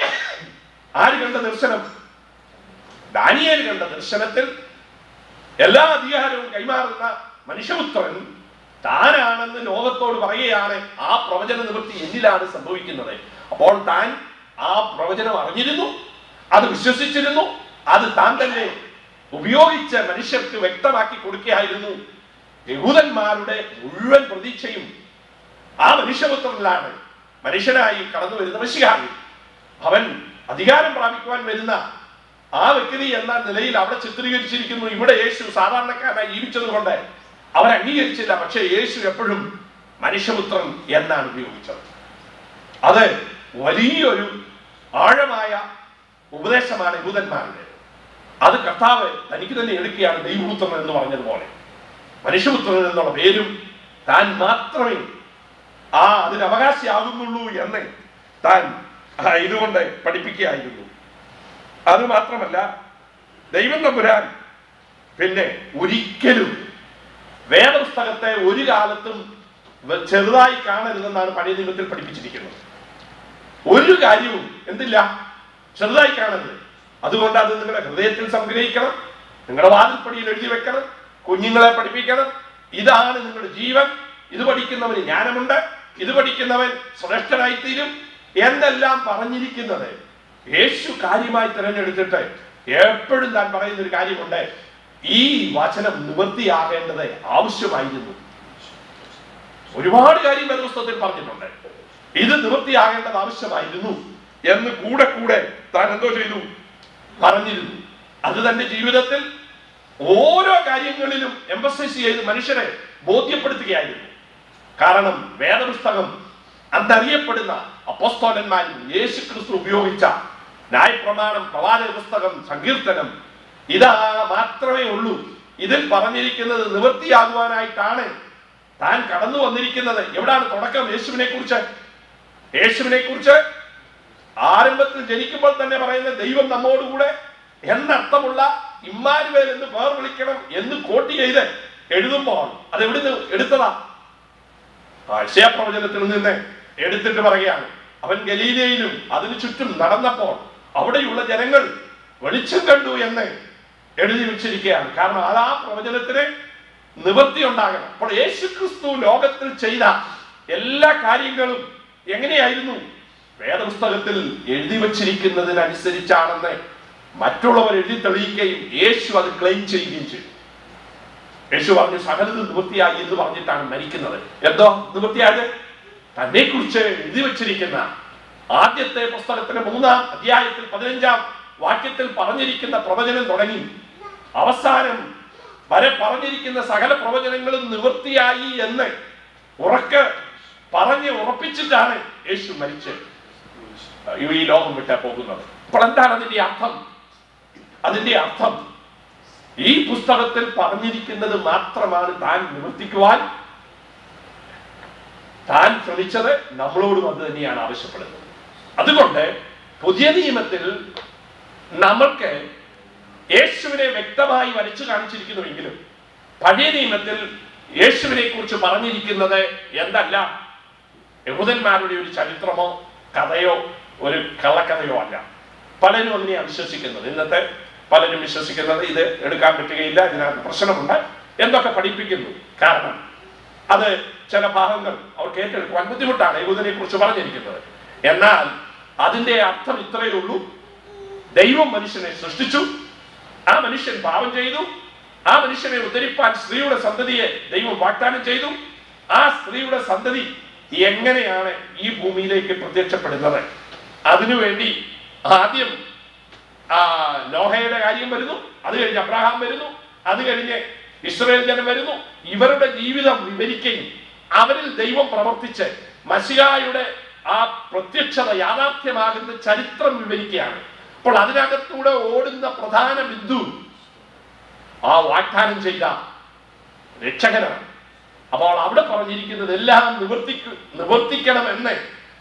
Speaker 1: ആര് കണ്ട ദർശനം ദാനിയേൽ കണ്ട ദർശനത്തിൽ എല്ലാ അധികാരവും കൈമാറുന്ന മനുഷ്യപുത്രൻ താനാണെന്ന് ലോകത്തോട് പറയുകയാണ് ആ പ്രവചന നിവൃത്തി എന്നിലാണ് സംഭവിക്കുന്നത് അപ്പോൾ താൻ ആ പ്രവചനം അറിഞ്ഞിരുന്നു അത് വിശ്വസിച്ചിരുന്നു അത് താൻ തന്നെ ഉപയോഗിച്ച് മനുഷ്യർക്ക് വ്യക്തമാക്കി കൊടുക്കുകയായിരുന്നു യഹൂദന്മാരുടെ മുഴുവൻ പ്രതീക്ഷയും ആ മനുഷ്യപുത്രനിലാണ് മനുഷ്യനായി കടന്നു വരുന്ന മഷിഹായി അവൻ അധികാരം പ്രാപിക്കുവാൻ വരുന്ന ആ വ്യക്തി എന്ന നിലയിൽ അവിടെ ചിത്രീകരിച്ചിരിക്കുന്നു ഇവിടെ യേശു സാധാരണക്കാരനായി ജീവിച്ചത് കൊണ്ട് അവർ അംഗീകരിച്ചില്ല പക്ഷേ യേശു എപ്പോഴും മനുഷ്യപുത്രൻ എന്നാണ് ഉപയോഗിച്ചത് അത് വലിയൊരു ആഴമായ ഉപദേശമാണ് യഹൂദന്മാരുടെ അത് കർത്താവ് തനിക്ക് തന്നെ എടുക്കുകയാണ് ദൈവപുത്രൻ എന്ന് പറഞ്ഞതുപോലെ മനുഷ്യപുത്രൻ എന്നുള്ള പേരും താൻ മാത്രമേ ആ അതിന് അവകാശിയാകുന്നുള്ളൂ എന്ന് താൻ ആ, ഇതുകൊണ്ട് പഠിപ്പിക്കുകയായിരുന്നു അത് മാത്രമല്ല ദൈവം തമ്പുരാൻ പിന്നെ ഒരിക്കലും വേദപുസ്തകത്തെ ഒരു കാലത്തും വെ- ചെറുതായി കാണരുതെന്നാണ് പഴയ നിയമത്തിൽ പഠിപ്പിച്ചിരിക്കുന്നത് ഒരു കാര്യവും എന്തില്ല ചെറുതായി കാണരുത് അതുകൊണ്ട് അത് നിങ്ങളുടെ ഹൃദയത്തിൽ സംഗ്രഹിക്കണം നിങ്ങളുടെ വാതിൽപ്പടിയിൽ എഴുതി വെക്കണം കുഞ്ഞുങ്ങളെ പഠിപ്പിക്കണം ഇതാണ് നിങ്ങളുടെ ജീവൻ ഇത് പഠിക്കുന്നവന് ജ്ഞാനമുണ്ട് ഇത് പഠിക്കുന്നവൻ ശ്രേഷ്ഠനായി തീരും എന്നെല്ലാം പറഞ്ഞിരിക്കുന്നത് യേശു കാര്യമായി തിരഞ്ഞെടുത്തിട്ട് എപ്പോഴും താൻ പറയുന്ന ഒരു കാര്യമുണ്ട് ഈ വചനം നിവൃത്തിയാകേണ്ടത് ആവശ്യമായിരുന്നു ഒരുപാട് കാര്യം വേദപുസ്തകത്തിൽ പറഞ്ഞിട്ടുണ്ട് ഇത് നിവൃത്തിയാകേണ്ടത് ആവശ്യമായിരുന്നു എന്ന് കൂടെ കൂടെ താൻ എന്തോ ചെയ്തു പറഞ്ഞിരുന്നു അത് തന്റെ ജീവിതത്തിൽ ഓരോ കാര്യങ്ങളിലും എംബസൈസ് ചെയ്ത് മനുഷ്യരെ ബോധ്യപ്പെടുത്തുകയായിരുന്നു കാരണം വേദപുസ്തകം അന്നറിയപ്പെടുന്ന അപ്പോസ്തോലന്മാരും യേശു ക്രിസ്തു ഉപയോഗിച്ച ന്യായപ്രമാണം പ്രവാചക പുസ്തകം സങ്കീർത്തനം ഇതാ മാത്രമേ ഉള്ളൂ ഇതിൽ പറഞ്ഞിരിക്കുന്നത് നിവൃത്തിയാകുവാനായിട്ടാണ് താൻ കടന്നു വന്നിരിക്കുന്നത് എവിടാണ് തുടക്കം യേശുവിനെ കുറിച്ച് യേശുവിനെ കുറിച്ച് ആരംഭത്തിൽ ജനിക്കുമ്പോൾ തന്നെ പറയുന്ന ദൈവം നമ്മോടുകൂടെ എന്നർത്ഥമുള്ള ഇമ്മാനുവേൽ എന്ന് പേർ വിളിക്കണം എന്ന് കോട്ട് ചെയ്ത് എഴുതുമ്പോൾ അത് എവിടുന്ന് എടുത്തതാ പ്രവചനത്തിൽ നിന്ന് എടുത്തിട്ട് പറയുകയാണ് അവൻ ഗലീലയിലും അതിനു ചുറ്റും നടന്നപ്പോൾ അവിടെയുള്ള ജനങ്ങൾ വെളിച്ചം കണ്ടു എന്ന് എഴുതി വെച്ചിരിക്കുകയാണ് കാരണം അത് ആ പ്രവചനത്തിന് നിവൃത്തി ഉണ്ടാകണം അപ്പോൾ യേശു ക്രിസ്തു ലോകത്തിൽ ചെയ്ത എല്ലാ കാര്യങ്ങളും എങ്ങനെയായിരുന്നു വേദപുസ്തകത്തിൽ എഴുതി വച്ചിരിക്കുന്നതിനനുസരിച്ചാണെന്ന് മറ്റുള്ളവർ എഴുതി തെളിയിക്കുകയും യേശു അത് ക്ലെയിം ചെയ്യുകയും ചെയ്തു യേശു പറഞ്ഞു സകലത് നിവൃത്തിയായി എന്ന് പറഞ്ഞിട്ടാണ് മരിക്കുന്നത് എന്തോ നിവൃത്തിയായത് തന്നെ കുറിച്ച് എഴുതി വച്ചിരിക്കുന്ന ആദ്യത്തെ പുസ്തകത്തിന്റെ മൂന്നാം അധ്യായത്തിൽ പതിനഞ്ചാം വാക്യത്തിൽ പറഞ്ഞിരിക്കുന്ന പ്രവചനം തുടങ്ങി അവസാനം വരെ പറഞ്ഞിരിക്കുന്ന സകല പ്രവചനങ്ങളും നിവൃത്തിയായി എന്ന് ഉറക്കെ പറഞ്ഞ് ഉറപ്പിച്ചിട്ടാണ് യേശു മരിച്ച് ഈ ലോകം വിട്ട് പോകുന്നത് അപ്പോൾ എന്താണ് അതിന്റെ അർത്ഥം അതിന്റെ അർത്ഥം ഈ പുസ്തകത്തിൽ പറഞ്ഞിരിക്കുന്നത് മാത്രമാണ് താൻ നിവർത്തിക്കുവാൻ താൻ ശ്രമിച്ചത് നമ്മളോടും അത് തന്നെയാണ് ആവശ്യപ്പെടുന്നത് അതുകൊണ്ട് പുതിയ നിയമത്തിൽ നമ്മൾക്ക് യേശുവിനെ വ്യക്തമായി വരച്ചു കാണിച്ചിരിക്കുന്നുവെങ്കിലും പഴയ നിയമത്തിൽ യേശുവിനെ കുറിച്ച് പറഞ്ഞിരിക്കുന്നത് എന്തല്ല യഹൂദന്മാരുടെ ഒരു ചരിത്രമോ കഥയോ ഒരു കള്ളക്കഥയോ അല്ല പലരും അതിനെയാണ് വിശ്വസിക്കുന്നത് ഇന്നത്തെ പലരും വിശ്വസിക്കുന്നത് ഇത് എടുക്കാൻ പറ്റുകയില്ല ഇതിനകത്ത് പ്രശ്നമുണ്ട് എന്തൊക്കെ പഠിപ്പിക്കുന്നു കാരണം അത് ചില ഭാഗങ്ങൾ അവർക്ക് ഏറ്റെടുക്കുവാൻ ബുദ്ധിമുട്ടാണ് യഹൂദനെ കുറിച്ച് പറഞ്ഞിരിക്കുന്നത് എന്നാൽ അതിന്റെ അർത്ഥം ഇത്രയേ ഉള്ളൂ ദൈവം മനുഷ്യനെ സൃഷ്ടിച്ചു ആ മനുഷ്യൻ പാപം ചെയ്തു ആ മനുഷ്യനെ ഉദ്ധരിപ്പാൻ സ്ത്രീയുടെ സന്തതിയെ ദൈവം വാഗ്ദാനം ചെയ്തു ആ സ്ത്രീയുടെ സന്തതി എങ്ങനെയാണ് ഈ ഭൂമിയിലേക്ക് പ്രത്യക്ഷപ്പെടുന്നത് അതിനുവേണ്ടി ആദ്യം ആ നോഹയുടെ കാര്യം വരുന്നു അത് കഴിഞ്ഞ് അബ്രഹാം വരുന്നു അത് കഴിഞ്ഞ് ഇസ്രയേൽ ജനം വരുന്നു ഇവരുടെ ജീവിതം വിവരിക്കുകയും അവരിൽ ദൈവം പ്രവർത്തിച്ച് മസിഹായുടെ ആ പ്രത്യക്ഷത യാഥാർത്ഥ്യമാകുന്ന ചരിത്രം വിവരിക്കുകയാണ് അപ്പോൾ അതിനകത്തൂടെ ഓടുന്ന പ്രധാന ബിന്ദു ആ വാഗ്ദാനം ചെയ്ത രക്ഷകനാണ് അപ്പോൾ അവിടെ പറഞ്ഞിരിക്കുന്നത് എല്ലാം നിവർത്തിക്ക് നിവർത്തിക്കണമെന്ന്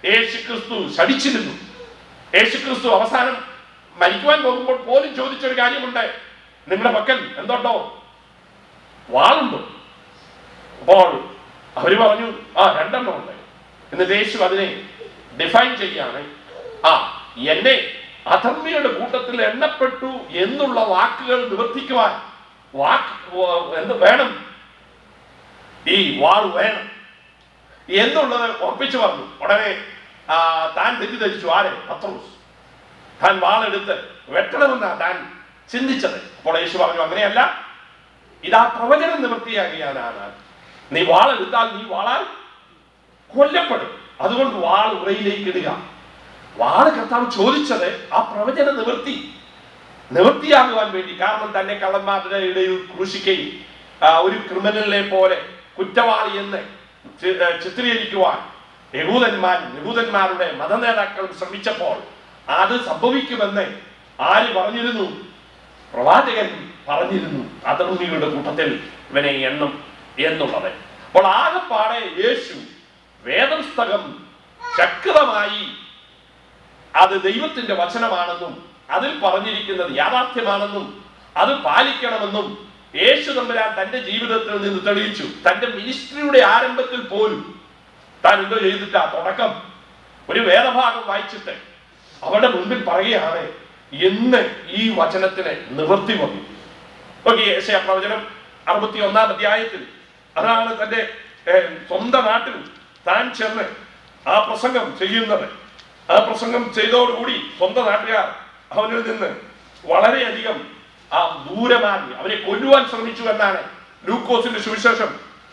Speaker 1: യേശു ക്രിസ്തു ശടിച്ചിരുന്നു യേശു ക്രിസ്തു അവസാനം മരിക്കുവാൻ പോകുമ്പോൾ പോലും ചോദിച്ചൊരു കാര്യമുണ്ട് നിങ്ങളുടെ പക്കൽ എന്തുണ്ടോ വാളുണ്ടോ അപ്പോൾ അവര് പറഞ്ഞു ആ രണ്ടെണ്ണം ഉണ്ട് എന്നിട്ട് യേശു അതിനെ ഡിഫൈൻ ചെയ്യാണ് ആ എന്നെ അധർമ്മിയുടെ കൂട്ടത്തിൽ എണ്ണപ്പെട്ടു എന്നുള്ള വാക്കുകൾ നിവർത്തിക്കുവാൻ വാക്ക് വ- എന്ത് വേണം ഈ വാൾ വേണം എന്നുള്ളത് ഉറപ്പിച്ചു പറഞ്ഞു ഉടനെ ആ, താൻ തെറ്റിദ്ധരിച്ചു ആരെ പത്രോസ് താൻ വാളെടുത്ത് വെട്ടണമെന്നാ താൻ ചിന്തിച്ചത് അപ്പോൾ യേശു പറഞ്ഞു അങ്ങനെയല്ല ഇതാ പ്രവചനം നിവൃത്തിയാകിയാനാണ് നീ വാളെടുത്താൽ നീ വാളാൽ കൊല്ലപ്പെടും അതുകൊണ്ട് വാൾ ഉറയിലേക്ക് ഇടുക വാള് കർത്താവ് ചോദിച്ചത് ആ പ്രവചന നിവൃത്തി നിവൃത്തിയാകുവാൻ വേണ്ടി കാരണം തന്നെ കള്ളന്മാരുടെ ഇടയിൽ ക്രൂശിക്കുകയും ആ, ഒരു ക്രിമിനലിനെ പോലെ കുറ്റവാളി എന്ന് ചി- ആ, ചിത്രീകരിക്കുവാൻ യഹൂദന്മാർ യഹൂദന്മാരുടെ മതനേതാക്കളും ശ്രമിച്ചപ്പോൾ അത് സംഭവിക്കുമെന്ന് ആര് പറഞ്ഞിരുന്നു പ്രവാചകൻ പറഞ്ഞിരുന്നു അധർമ്മികളുടെ കൂട്ടത്തിൽ ഇവനെ എണ്ണം എന്നുള്ളത് അപ്പോൾ ആകെപ്പാടെ യേശു വേദപുസ്തകം ശക്തമായി അത് ദൈവത്തിന്റെ വചനമാണെന്നും അതിൽ പറഞ്ഞിരിക്കുന്നത് യാഥാർത്ഥ്യമാണെന്നും അത് പാലിക്കണമെന്നും യേശു തമ്പുരാൻ തന്റെ ജീവിതത്തിൽ നിന്ന് തെളിയിച്ചു തന്റെ മിനിസ്ട്രിയുടെ ആരംഭത്തിൽ പോലും താൻ എന്തോ ചെയ്തിട്ടാ തുടക്കം ഒരു വേദഭാഗം വായിച്ചിട്ട് അവരുടെ മുൻപിൽ പറയുകയാണ് എന്ന് ഈ വചനത്തിന് നിവൃത്തി വന്നു നോക്കി യേശയ പ്രവചനം അറുപത്തി ഒന്നാം അധ്യായത്തിൽ അതാണ് തന്റെ ഏർ, സ്വന്തം നാട്ടിൽ താൻ ചെന്ന് ആ പ്രസംഗം ചെയ്യുന്നത് ആ പ്രസംഗം ചെയ്തതോടുകൂടി സ്വന്തം നാട്ടുകാർ അവനിൽ നിന്ന് വളരെയധികം ആ ദൂരെ മാറി അവരെ കൊല്ലുവാൻ ശ്രമിച്ചു എന്നാണ് ലൂക്കോസിന്റെ സുവിശേഷം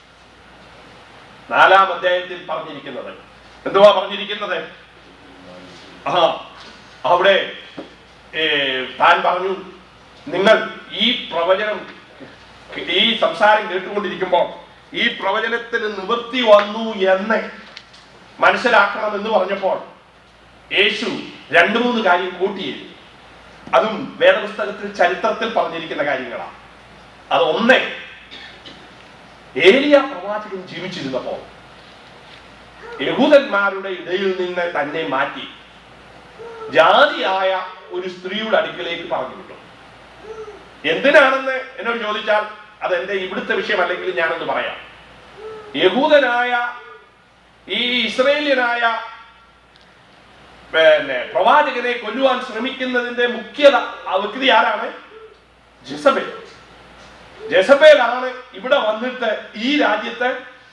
Speaker 1: നാലാം അധ്യായത്തിൽ പറഞ്ഞിരിക്കുന്നത് എന്തുവാ പറഞ്ഞിരിക്കുന്നത് ആ അവിടെ ഏ, താൻ പറഞ്ഞു നിങ്ങൾ ഈ പ്രവചനം ഈ സംസാരം കേട്ടുകൊണ്ടിരിക്കുമ്പോൾ ഈ പ്രവചനത്തിന് നിവൃത്തി വന്നു എന്ന് മനസ്സിലാക്കണം എന്ന് പറഞ്ഞപ്പോൾ യേശു രണ്ടു മൂന്ന് കാര്യം കൂട്ടിയിരുന്നു അതും വേദപുസ്തകത്തിൽ ചരിത്രത്തിൽ പറഞ്ഞിരിക്കുന്ന കാര്യങ്ങളാണ് അത് ഒന്ന് ഏലിയ പ്രവാചകൻ ജീവിച്ചിരുന്നപ്പോൾ യഹൂദന്മാരുടെ ഇടയിൽ നിന്ന് തന്നെ മാറ്റി ജാതിയായ ഒരു സ്ത്രീയുടെ അടുക്കലേക്ക് പറഞ്ഞു വിട്ടു എന്തിനാണെന്ന് എന്നോട് ചോദിച്ചാൽ അത് എന്റെ ഇവിടുത്തെ വിഷയമല്ലെങ്കിൽ ഞാനൊന്ന് പറയാം യഹൂദനായ ഈ ഇസ്രയേലിയനായ പിന്നെ പ്രവാചകനെ കൊല്ലുവാൻ ശ്രമിക്കുന്നതിന്റെ മുഖ്യത ആ വ്യക്തി ആരാണ് ജസബേൽ ജസബേലാണ് ഇവിടെ വന്നിട്ട് ഈ രാജ്യത്ത്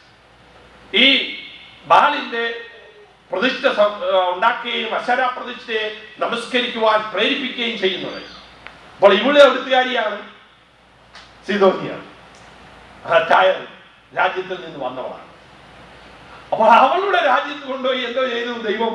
Speaker 1: ഈ ബാലിന്റെ പ്രതിഷ്ഠ സം- ആ, ഉണ്ടാക്കുകയും അശര പ്രതിഷ്ഠയെ നമസ്കരിക്കുവാൻ പ്രേരിപ്പിക്കുകയും ചെയ്യുന്നത് അപ്പോൾ ഇവിടെ എവിടുത്തുകാരിയാണ് സിദോനിയാണ് ആ ടയർ രാജ്യത്തിൽ നിന്ന് വന്നവളാണ് അപ്പോൾ അവളുടെ രാജ്യത്ത് കൊണ്ടുപോയി എന്തോ ചെയ്തു ദൈവം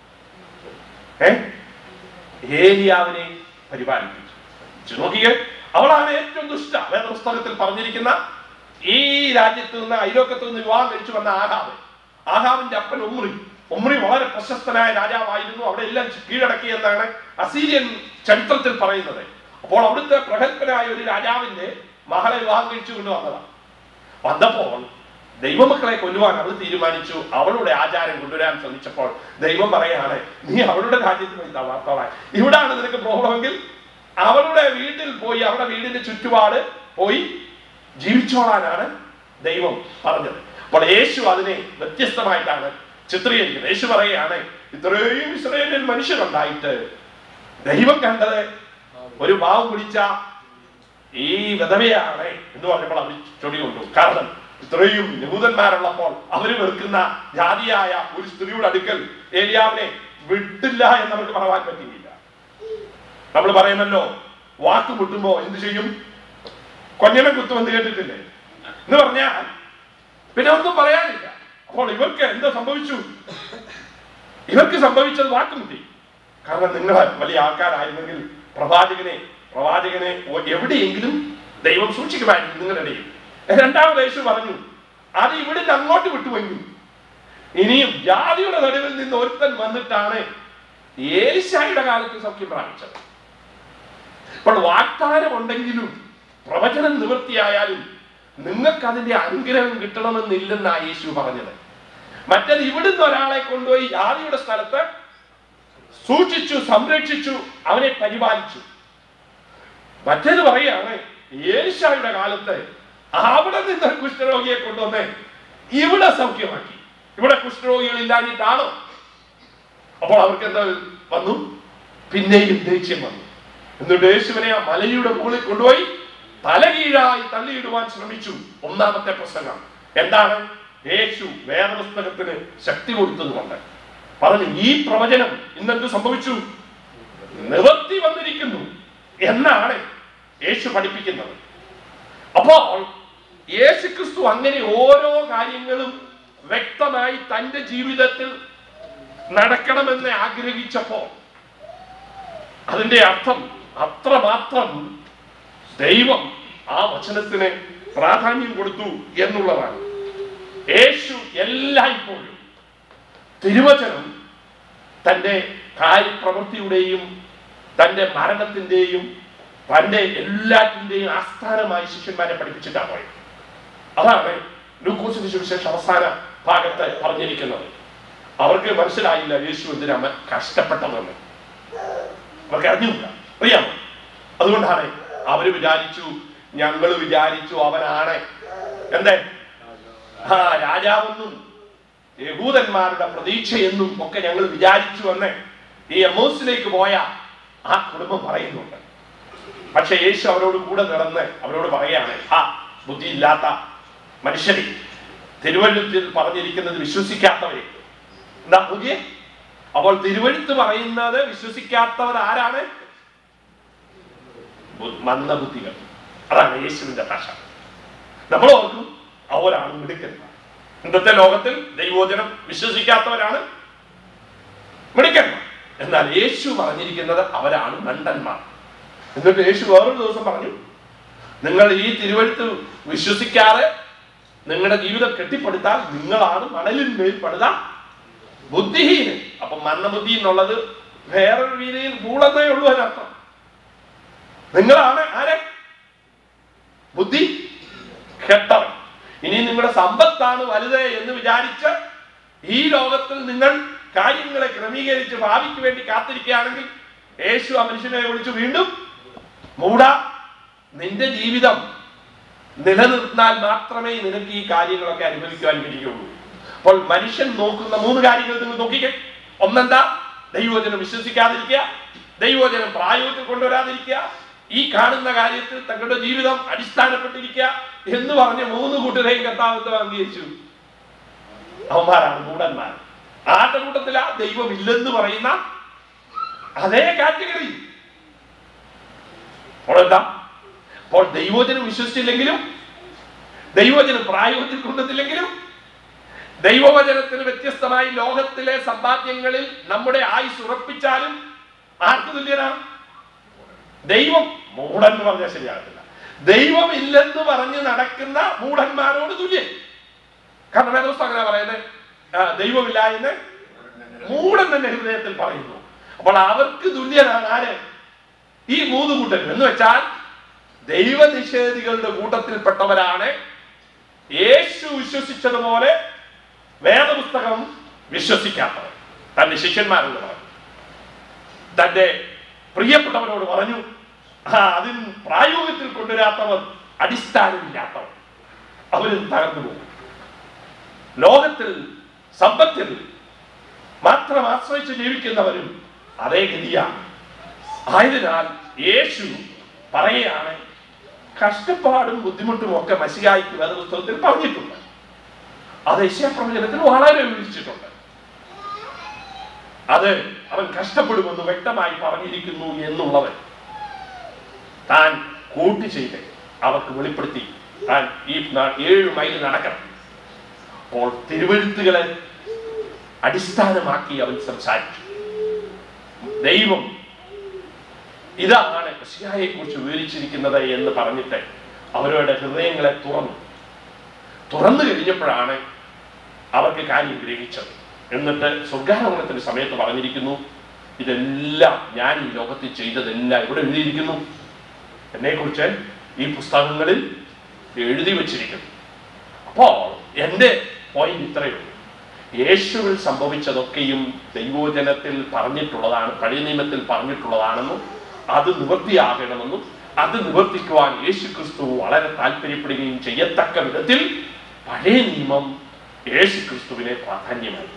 Speaker 1: ഏ ഏലിയാവിനെ പരിപാലിപ്പിച്ചു ചു നോക്കിയേ അവളാണ് ഏറ്റവും ദുഷ്ട വേദപുസ്തകത്തിൽ പറഞ്ഞിരിക്കുന്ന ഈ രാജ്യത്ത് നിന്ന് അയലോക്കത്ത് നിന്ന് വിവാഹം കഴിച്ചു വന്ന ആഹാവ് ആഹാവിന്റെ അപ്പൻ ഉമ്രി ഉമ്രി വളരെ പ്രശസ്തനായ രാജാവായിരുന്നു അവിടെ എല്ലാം കീഴടക്കി എന്നാണ് അസീരിയൻ ചരിത്രത്തിൽ പറയുന്നത് അപ്പോൾ അവിടുത്തെ പ്രഗത്ഭനായ ഒരു രാജാവിന്റെ മകളെ വിവാഹം കഴിച്ചു കൊണ്ട് വന്നതാണ് വന്നപ്പോൾ ദൈവമക്കളെ കൊല്ലുവാൻ അവൾ തീരുമാനിച്ചു അവളുടെ ആചാരം കൊണ്ടുവരാൻ ശ്രമിച്ചപ്പോൾ ദൈവം പറയാണ് നീ അവളുടെ രാജ്യത്ത് പോയി തളർത്തോളാൻ ഇവിടാണ് നിനക്ക് പ്രോബ്ലമെങ്കിൽ അവളുടെ വീട്ടിൽ പോയി അവളുടെ വീടിന്റെ ചുറ്റുപാട് പോയി ജീവിച്ചോളാനാണ് ദൈവം പറഞ്ഞത് അപ്പോൾ യേശു അതിനെ വ്യത്യസ്തമായിട്ടാണ് ചിത്രീകരിക്കുന്നത് യേശു പറയുകയാണ് ഇത്രയും ഇസ്രയേലിൽ മനുഷ്യരുണ്ടായിട്ട് ദൈവം കണ്ടത് ഒരു മാവ് പിടിച്ച ഈ വിധവയാണ് എന്ന് പറഞ്ഞപ്പോൾ അവർ ചൊടി കൊണ്ടു കാരണം ഇത്രയും യഹൂദന്മാരുള്ളപ്പോൾ അവര് വെറുക്കുന്ന ജാതിയായ ഒരു സ്ത്രീയുടെ അടുക്കൽ ഏലിയാവിനെ വിട്ടില്ല എന്ന് അവർക്ക് പറയാൻ പറ്റിയില്ല നമ്മൾ പറയുമല്ലോ വാക്ക് മുട്ടുമ്പോ എന്ത് ചെയ്യും കൊഞ്ഞനം കുത്തുമെന്ന് കേട്ടിട്ടില്ലേ എന്ന് പറഞ്ഞാൽ പിന്നെ ഒന്നും പറയാനില്ല അപ്പോൾ ഇവർക്ക് എന്താ സംഭവിച്ചു ഇവർക്ക് സംഭവിച്ചത് വാക്കുമുട്ടി കാരണം നിങ്ങൾ വലിയ ആൾക്കാരായിരുന്നെങ്കിൽ പ്രവാചകനെ പ്രവാചകനെ ഒ- എവിടെയെങ്കിലും ദൈവം സൂക്ഷിക്കുമായിരുന്നു നിങ്ങളുടെ ഇടയിൽ രണ്ടാമത് യേശു പറഞ്ഞു അത് ഇവിടുന്ന് അങ്ങോട്ട് വിട്ടുവെങ്കിൽ ഇനിയും ജാതിയുടെ നടുവിൽ നിന്ന് ഒരുത്തൻ വന്നിട്ടാണ് ഏലിശായുടെ കാലത്ത് സൗഖ്യം പ്രാപിച്ചത് ഇപ്പോൾ വാഗ്ദാനം ഉണ്ടെങ്കിലും പ്രവചനം നിവൃത്തിയായാലും നിങ്ങൾക്ക് അതിന്റെ അനുഗ്രഹം കിട്ടണമെന്നില്ലെന്നാ യേശു പറഞ്ഞത് മറ്റത് ഇവിടുന്ന് ഒരാളെ കൊണ്ടുപോയി ജാതിയുടെ സ്ഥലത്ത് സൂക്ഷിച്ചു സംരക്ഷിച്ചു അവനെ പരിപാലിച്ചു മറ്റേത് പറയാണ് ഏലിശായുടെ കാലത്ത് അവിടെ നിന്ന് കുഷ്ഠരോഗിയെ കൊണ്ടുവന്ന് ഇവിടെ സൗഖ്യമാക്കി ഇവിടെ കുഷ്ഠരോഗികൾ ഇല്ലാഞ്ഞിട്ടാണോ അപ്പോൾ അവർക്ക് എന്താ വന്നു പിന്നെയും ദേഷ്യം വന്നു എന്നിട്ട് യേശുവിനെ ആ മലയുടെ മുകളിൽ കൊണ്ടുപോയി തലകീഴായി തള്ളിയിടുവാൻ ശ്രമിച്ചു ഒന്നാമത്തെ പ്രസംഗം എന്താണ് യേശു വേദപുസ്തകത്തിന് ശക്തി കൊടുത്തതുകൊണ്ട് പറഞ്ഞു ഈ പ്രവചനം ഇന്നെന്ത് സംഭവിച്ചു നിവർത്തി വന്നിരിക്കുന്നു എന്നാണ് യേശു പഠിപ്പിക്കുന്നത് അപ്പോൾ യേശുക്രിസ്തു അങ്ങനെ ഓരോ കാര്യങ്ങളും വ്യക്തമായി തന്റെ ജീവിതത്തിൽ നടക്കണമെന്ന് ആഗ്രഹിച്ചപ്പോൾ അതിന്റെ അർത്ഥം അത്രമാത്രം ദൈവം ആ വചനത്തിന് പ്രാധാന്യം കൊടുത്തു എന്നുള്ളതാണ് യേശു എല്ലായ്പ്പോഴും തിരുവചനം തന്റെ കാര്യപ്രവൃത്തിയുടെയും തന്റെ മരണത്തിന്റെയും തന്റെ എല്ലാറ്റിന്റെയും ആസ്ഥാനമായി ശിഷ്യന്മാരെ പഠിപ്പിച്ചിട്ടാണ് പോയത് അതാണ് ലൂക്കോസിന്റെ സുവിശേഷം അവസാന ഭാഗത്ത് പറഞ്ഞിരിക്കുന്നത് അവർക്ക് മനസ്സിലായില്ല യേശു എന്തിനാ മ- കഷ്ടപ്പെട്ടതെന്ന് അവർക്ക് അറിഞ്ഞില്ല അറിയാമോ അതുകൊണ്ടാണ് അവര് വിചാരിച്ചു ഞങ്ങൾ വിചാരിച്ചു അവനാണ് എന്തേ ആ രാജാവെന്നും യഹൂദന്മാരുടെ പ്രതീക്ഷയെന്നും ഒക്കെ ഞങ്ങൾ വിചാരിച്ചു എന്ന് ഈ എമോസിലേക്ക് പോയ ആ കുടുംബം പറയുന്നുണ്ട് പക്ഷെ യേശു അവരോട് കൂടെ നടന്ന് അവരോട് പറയാണ് ആ ബുദ്ധിയില്ലാത്ത മനുഷ്യരെ തിരുവഴുത്തിൽ പറഞ്ഞിരിക്കുന്നത് വിശ്വസിക്കാത്തവരെ എന്താ പുതിയ അപ്പോൾ തിരുവഴുത്ത് പറയുന്നത് വിശ്വസിക്കാത്തവർ ആരാണ് ബു- മന്ദബുദ്ധികൾ അതാണ് യേശുവിന്റെ ഭാഷ നമ്മൾ ഓർക്കും അവരാണ് മിടുക്കന്മാർ ഇന്നത്തെ ലോകത്തിൽ ദൈവോചനം വിശ്വസിക്കാത്തവരാണ് മിടുക്കന്മാർ എന്നാൽ യേശു പറഞ്ഞിരിക്കുന്നത് അവരാണ് മണ്ടന്മാർ എന്നിട്ട് യേശു വേറൊരു ദിവസം പറഞ്ഞു നിങ്ങൾ ഈ തിരുവഴുത്ത് വിശ്വസിക്കാതെ നിങ്ങളുടെ ജീവിതം കെട്ടിപ്പടുത്താൽ നിങ്ങളാണ് മണലിന്മേൽ പടുത ബുദ്ധിഹീനൻ അപ്പൊ മന്ദബുദ്ധി എന്നുള്ളത് വേറൊരു രീതിയിൽ പൂളന്നേ ഉള്ളൂ അതിനർത്ഥം നിങ്ങളാണ് ആരെ ബുദ്ധി കെട്ടവൻ ഇനി നിങ്ങളുടെ സമ്പത്താണ് വലുത് എന്ന് വിചാരിച്ച് ഈ ലോകത്തിൽ നിങ്ങൾ കാര്യങ്ങളെ ക്രമീകരിച്ച് ഭാവിക്ക് വേണ്ടി കാത്തിരിക്കുകയാണെങ്കിൽ യേശു ആ മനുഷ്യനെ വിളിച്ചു വീണ്ടും മൂട നിന്റെ ജീവിതം നിലനിർത്താൽ മാത്രമേ നിനക്ക് ഈ കാര്യങ്ങളൊക്കെ അനുഭവിക്കുവാൻ കഴിയുള്ളൂ അപ്പോൾ മനുഷ്യൻ നോക്കുന്ന മൂന്ന് കാര്യങ്ങൾ നിങ്ങൾ നോക്കിക്കേ ഒന്നെന്താ ദൈവവചനം വിശ്വസിക്കാതിരിക്കുക ദൈവവചനം പ്രായോഗത്തിൽ കൊണ്ടുവരാതിരിക്കുക ഈ കാണുന്ന കാര്യത്തിൽ തങ്ങളുടെ ജീവിതം അടിസ്ഥാനപ്പെട്ടിരിക്കുക എന്ന് പറഞ്ഞ മൂന്ന് കൂട്ടരെയും കർത്താവത്ത് അംഗീകരിച്ചു അവന്മാരാണ് മൂടന്മാർ ആരുടെ കൂട്ടത്തിലാ ദൈവം ഇല്ലെന്ന് പറയുന്ന അതേ കാറ്റഗറി അപ്പോൾ എന്താ അപ്പോൾ ദൈവവചനം വിശ്വസിച്ചില്ലെങ്കിലും ദൈവവചനം പ്രായോഗത്തിൽ കൊണ്ടുവന്നില്ലെങ്കിലും ദൈവവചനത്തിന് വ്യത്യസ്തമായി ലോകത്തിലെ സമ്പാദ്യങ്ങളിൽ നമ്മുടെ ആയുസ് ഉറപ്പിച്ചാലും ആർക്ക് തുല്യനാണ് ദൈവം മൂഢൻ എന്ന് പറഞ്ഞാൽ ശരിയാകത്തില്ല ദൈവം ഇല്ലെന്ന് പറഞ്ഞ് നടക്കുന്ന മൂഢന്മാരോട് തുല്യൻ കാരണം വേദോസ്തം അങ്ങനെ പറയുന്നത് ആ, ദൈവമില്ല എന്ന് മൂഢൻ തന്നെ ഹൃദയത്തിൽ പറയുന്നു അപ്പോൾ അവർക്ക് തുല്യനാണ് ആര് ഈ മൂന്ന് കൂട്ടരും എന്ന് വെച്ചാൽ ദൈവനിഷേധികളുടെ കൂട്ടത്തിൽപ്പെട്ടവരാണ് യേശു വിശ്വസിച്ചതുപോലെ വേദപുസ്തകം വിശ്വസിക്കാത്തവർ തന്റെ ശിഷ്യന്മാരോട് പറഞ്ഞു തന്റെ പ്രിയപ്പെട്ടവരോട് പറഞ്ഞു ആ അതിന് പ്രായോഗത്തിൽ കൊണ്ടുവരാത്തവർ അടിസ്ഥാനമില്ലാത്തവർ അവരും തകർന്നു പോകും ലോകത്തിൽ സമ്പത്തിൽ മാത്രം ആശ്രയിച്ച് ജീവിക്കുന്നവരും അതേ ഗതിയാണ് ആയതിനാൽ യേശു പറയുകയാണ് കഷ്ടപ്പാടും ബുദ്ധിമുട്ടും ഒക്കെ മസിയായിക്ക് വേദപുസ്തകത്തിൽ പറഞ്ഞിട്ടുണ്ട് അത് യശ്യാപ്രവചനത്തിൽ വളരെ വിവരിച്ചിട്ടുണ്ട് അത് അവൻ കഷ്ടപ്പെടുമെന്ന് വ്യക്തമായി പറഞ്ഞിരിക്കുന്നു എന്നുള്ളവൻ താൻ കൂട്ടി ചെയ്ത് അവർക്ക് വെളിപ്പെടുത്തി താൻ ഈ നാ- ഏഴ് മൈൽ നടക്കണം അപ്പോൾ തിരുവഴുത്തുകളെ അടിസ്ഥാനമാക്കി അവൻ സംസാരിച്ചു ദൈവം ഇതാണ് മെസ്സിഹായെ കുറിച്ച് വിവരിച്ചിരിക്കുന്നത് എന്ന് പറഞ്ഞിട്ട് അവരുടെ ഹൃദയങ്ങളെ തുറന്നു തുറന്നു കഴിഞ്ഞപ്പോഴാണ് അവർക്ക് കാര്യം ഗ്രഹിച്ചത് എന്നിട്ട് സ്വർഗാരോഹണത്തിന്റെ സമയത്ത് പറഞ്ഞിരിക്കുന്നു ഇതെല്ലാം ഞാൻ ഈ ലോകത്തിൽ ചെയ്തതെല്ലാം ഇവിടെ എഴുതിയിരിക്കുന്നു എന്നെക്കുറിച്ച് ഈ പുസ്തകങ്ങളിൽ എഴുതി വച്ചിരിക്കുന്നു അപ്പോൾ എൻ്റെ പോയിന്റ് ഇത്രയേ ഉള്ളൂ യേശുവിൽ സംഭവിച്ചതൊക്കെയും ദൈവോജനത്തിൽ പറഞ്ഞിട്ടുള്ളതാണ് പഴയ നിയമത്തിൽ പറഞ്ഞിട്ടുള്ളതാണെന്നും അത് നിവൃത്തിയാകണമെന്നും അത് നിവർത്തിക്കുവാൻ യേശു ക്രിസ്തു വളരെ താല്പര്യപ്പെടുകയും ചെയ്യത്തക്ക വിധത്തിൽ പഴയ നിയമം യേശു ക്രിസ്തുവിനെ പ്രാധാന്യമായി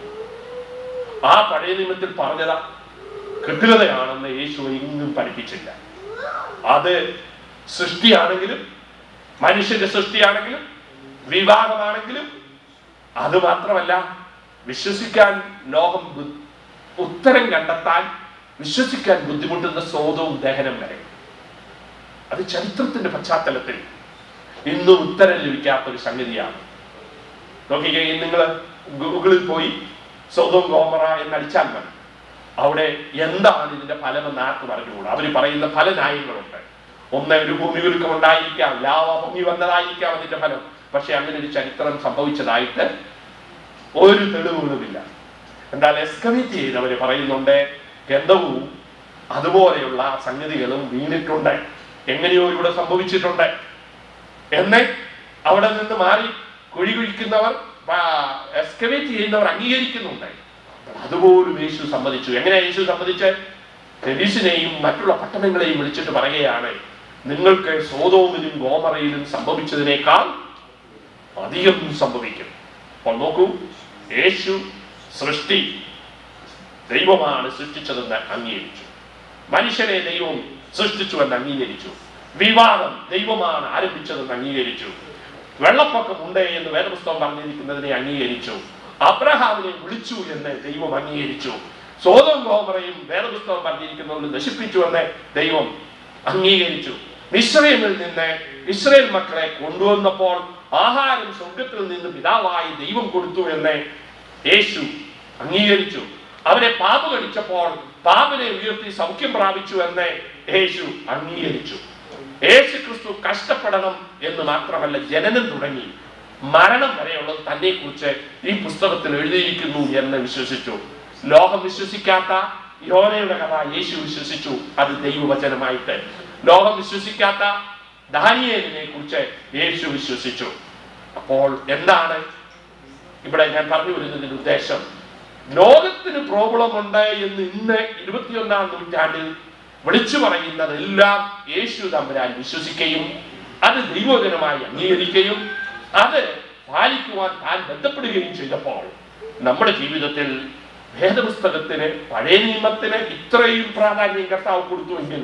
Speaker 1: ആ പഴയ നിയമത്തിൽ പറഞ്ഞതാ കെട്ടുകഥയാണെന്ന് യേശു എങ്ങും പഠിപ്പിച്ചില്ല അത് സൃഷ്ടിയാണെങ്കിലും മനുഷ്യന്റെ സൃഷ്ടിയാണെങ്കിലും വിവാഹമാണെങ്കിലും അത് മാത്രമല്ല വിശ്വസിക്കാൻ ലോകം ബു- ഉത്തരം കണ്ടെത്താൻ വിശ്വസിക്കാൻ ബുദ്ധിമുട്ടുന്ന സ്വതവും ദഹനം വരെ അത് ചരിത്രത്തിന്റെ പശ്ചാത്തലത്തിൽ ഇന്നും ഉത്തരം ലഭിക്കാത്ത ഒരു സംഗതിയാണ് നോക്കിക്കേ നിങ്ങൾ ഗൂഗിളിൽ പോയി സ്വതവും ഗോമറ എന്നടിച്ചാൽ മതി അവിടെ എന്താണ് ഇതിന്റെ ഫലമെന്ന് ആർക്കും അറിഞ്ഞുകൂടാ അവർ പറയുന്ന പല ന്യായങ്ങളുണ്ട് ഒന്ന് ഒരു ഭൂമികുലുക്കം ഉണ്ടായിരിക്കാം ലാവ ഭൂമി വന്നതായിരിക്കാം അതിന്റെ ഫലം പക്ഷെ അങ്ങനെ ഒരു ചരിത്രം സംഭവിച്ചതായിട്ട് ഒരു തെളിവുകളുമില്ല എന്നാൽ എസ്കവേറ്റ് ചെയ്തവര് പറയുന്നുണ്ട് ഗന്ധവും അതുപോലെയുള്ള സംഗതികളും വീണിട്ടുണ്ട് എങ്ങനെയോ ഇവിടെ സംഭവിച്ചിട്ടുണ്ട് എന്ന് അവിടെ നിന്ന് മാറി കുഴി കുഴിക്കുന്നവർ എസ്കവേറ്റ് ചെയ്യുന്നവർ അംഗീകരിക്കുന്നുണ്ട് അതുപോലും യേശു സമ്മതിച്ചു എങ്ങനെയാ യേശു സമ്മതിച്ച് ടെലീസിനെയും മറ്റുള്ള പട്ടണങ്ങളെയും വിളിച്ചിട്ട് പറയുകയാണ് നിങ്ങൾക്ക് സോതോമിലും ഗോമറയിലും സംഭവിച്ചതിനേക്കാൾ അധികം സംഭവിക്കും അപ്പോൾ നോക്കൂ യേശു സൃഷ്ടി ദൈവമാണ് സൃഷ്ടിച്ചതെന്ന് അംഗീകരിച്ചു മനുഷ്യനെ ദൈവം സൃഷ്ടിച്ചുവെന്ന് അംഗീകരിച്ചു വിവാദം ദൈവമാണ് ആരംഭിച്ചതെന്ന് അംഗീകരിച്ചു വെള്ളപ്പൊക്കം ഉണ്ട് എന്ന് വേദപുസ്തകം പറഞ്ഞിരിക്കുന്നതിനെ അംഗീകരിച്ചു അബ്രഹാമിനെ വിളിച്ചു എന്ന് ദൈവം അംഗീകരിച്ചു സോതം ഗോമറയും വേദപുസ്തകം പറഞ്ഞിരിക്കുന്നതിൽ നശിപ്പിച്ചു എന്ന് ദൈവം അംഗീകരിച്ചു മിശ്രമിൽ നിന്ന് ഇസ്രയേൽ മക്കളെ കൊണ്ടുവന്നപ്പോൾ ആഹാരം സ്വർഗത്തിൽ നിന്ന് പിതാവായി ദൈവം കൊടുത്തു എന്ന് യേശു അംഗീകരിച്ചു അവരെ പാപ് കടിച്ചപ്പോൾ പാപിനെ ഉയർത്തി സൗഖ്യം പ്രാപിച്ചു എന്ന് യേശു അംഗീകരിച്ചു യേശു ക്രിസ്തു കഷ്ടപ്പെടണം എന്ന് മാത്രമല്ല ജനനം തുടങ്ങി മരണം വരെയുള്ളത് തന്നെ കുറിച്ച് ഈ പുസ്തകത്തിൽ എഴുതിയിരിക്കുന്നു എന്ന് വിശ്വസിച്ചു ലോകം വിശ്വസിക്കാത്ത യോനയുടെ കഥ യേശു വിശ്വസിച്ചു അത് ദൈവവചനമായിട്ട് ലോകം വിശ്വസിക്കാത്ത ദാനിയേലിനെ കുറിച്ച് യേശു വിശ്വസിച്ചു അപ്പോൾ എന്താണ് ഇവിടെ ഞാൻ പറഞ്ഞു വരുന്നതിന്റെ ഉദ്ദേശം ലോകത്തിന് പ്രോബ്ലം ഉണ്ട് എന്ന് ഇന്ന് ഇരുപത്തിയൊന്നാം നൂറ്റാണ്ടിൽ വിളിച്ചു പറയുന്നതെല്ലാം യേശു തമ്പുരാൻ വിശ്വസിക്കുകയും അത് ദൈവോജനമായി അംഗീകരിക്കുകയും അത് പാലിക്കുവാൻ താൻ ബന്ധപ്പെടുകയും ചെയ്തപ്പോൾ നമ്മുടെ ജീവിതത്തിൽ വേദപുസ്തകത്തിന് പഴയ നിയമത്തിന് ഇത്രയും പ്രാധാന്യം കർത്താവ് കൊടുത്തുവെങ്കിൽ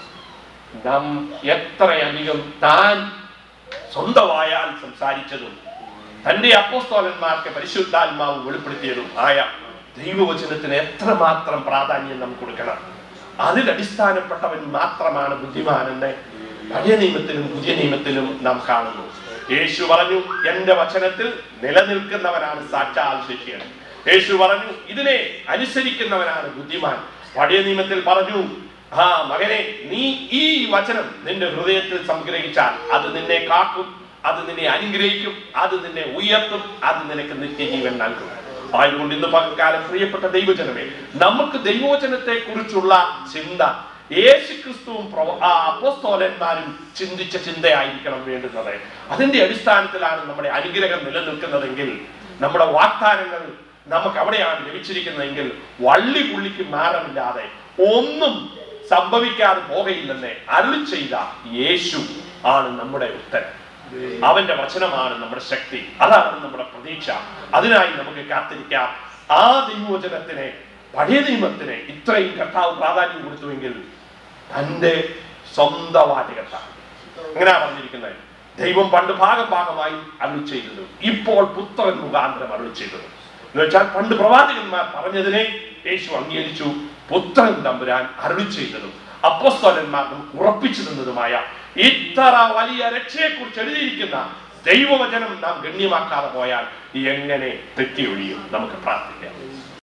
Speaker 1: നാം എത്രയധികം താൻ സ്വന്തമായാൽ സംസാരിച്ചതും തന്റെ അപ്പോസ്തോലന്മാർക്ക് പരിശുദ്ധാത്മാവ് വെളിപ്പെടുത്തിയതും ആയ ദൈവവചനത്തിന് എത്രമാത്രം പ്രാധാന്യം നാം കൊടുക്കണം അതിൽ അടിസ്ഥാനപ്പെട്ടവൻ മാത്രമാണ് ബുദ്ധിമാനെന്ന് പഴയ നിയമത്തിലും പുതിയ നിയമത്തിലും നാം കാണുന്നു യേശു പറഞ്ഞു എന്റെ വചനത്തിൽ നിലനിൽക്കുന്നവനാണ് സാക്ഷാൽ ശിഷ്യൻ യേശു പറഞ്ഞു ഇതിനെ അനുസരിക്കുന്നവനാണ് ബുദ്ധിമാൻ പഴയ നിയമത്തിൽ പറഞ്ഞു ആ മകനെ നീ ഈ വചനം നിന്റെ ഹൃദയത്തിൽ സംഗ്രഹിച്ചാൽ അത് നിന്നെ കാക്കും അത് നിന്നെ അനുഗ്രഹിക്കും അത് നിന്നെ ഉയർത്തും അത് നിനക്ക് നിത്യജീവൻ നൽകും ആയതുകൊണ്ട് ഇന്ന് പകൽക്കാലം പ്രിയപ്പെട്ട ദൈവജനമേ നമുക്ക് ദൈവവചനത്തെ കുറിച്ചുള്ള ചിന്ത യേശുക്രിസ്തുവും പ്രവ- ആ അപ്പോസ്തോലന്മാരും ചിന്തിച്ച ചിന്തയായിരിക്കണം വേണ്ടുന്നത് അതിന്റെ അടിസ്ഥാനത്തിലാണ് നമ്മുടെ അനുഗ്രഹം നിലനിൽക്കുന്നതെങ്കിൽ നമ്മുടെ വാഗ്ദാനങ്ങൾ നമുക്ക് അവിടെയാണ് ലഭിച്ചിരിക്കുന്നതെങ്കിൽ വള്ളി പുള്ളിക്ക് മാറമില്ലാതെ ഒന്നും സംഭവിക്കാതെ പോകയില്ലെന്ന് അരുളി ചെയ്ത യേശു ആണ് നമ്മുടെ ഉത്തരം അവന്റെ വചനമാണ് നമ്മുടെ ശക്തി അതാണ് നമ്മുടെ പ്രതീക്ഷ അതിനായി നമുക്ക് കാത്തിരിക്കാം ആ ദൈവവചനത്തിന് പഴയ നിയമത്തിന് ഇത്രയും കർത്താവ് പ്രാധാന്യം കൊടുത്തുവെങ്കിൽ തന്റെ സ്വന്തം വാചകത്താണ് എങ്ങനെയാ പറഞ്ഞിരിക്കുന്നത് ദൈവം പണ്ട് ഭാഗം ഭാഗമായി അരുൾ ചെയ്തത് ഇപ്പോൾ പുത്രൻ മുഖാന്തരം അരുൾ ചെയ്തത് എന്ന് വെച്ചാൽ പണ്ട് പ്രവാചകന്മാർ പറഞ്ഞതിനെ യേശു അംഗീകരിച്ചു പുത്രൻ തമ്പുരാൻ അരുളി ചെയ്തതും അപ്പോസ്തോലന്മാർ നമുക്ക് ഉറപ്പിച്ചു തന്നതുമായ ഇത്ര വലിയ രക്ഷയെക്കുറിച്ച് എഴുതിയിരിക്കുന്ന ദൈവവചനം നാം ഗണ്യമാക്കാതെ പോയാൽ എങ്ങനെ തെറ്റി ഒഴിയും നമുക്ക് പ്രാർത്ഥിക്കാം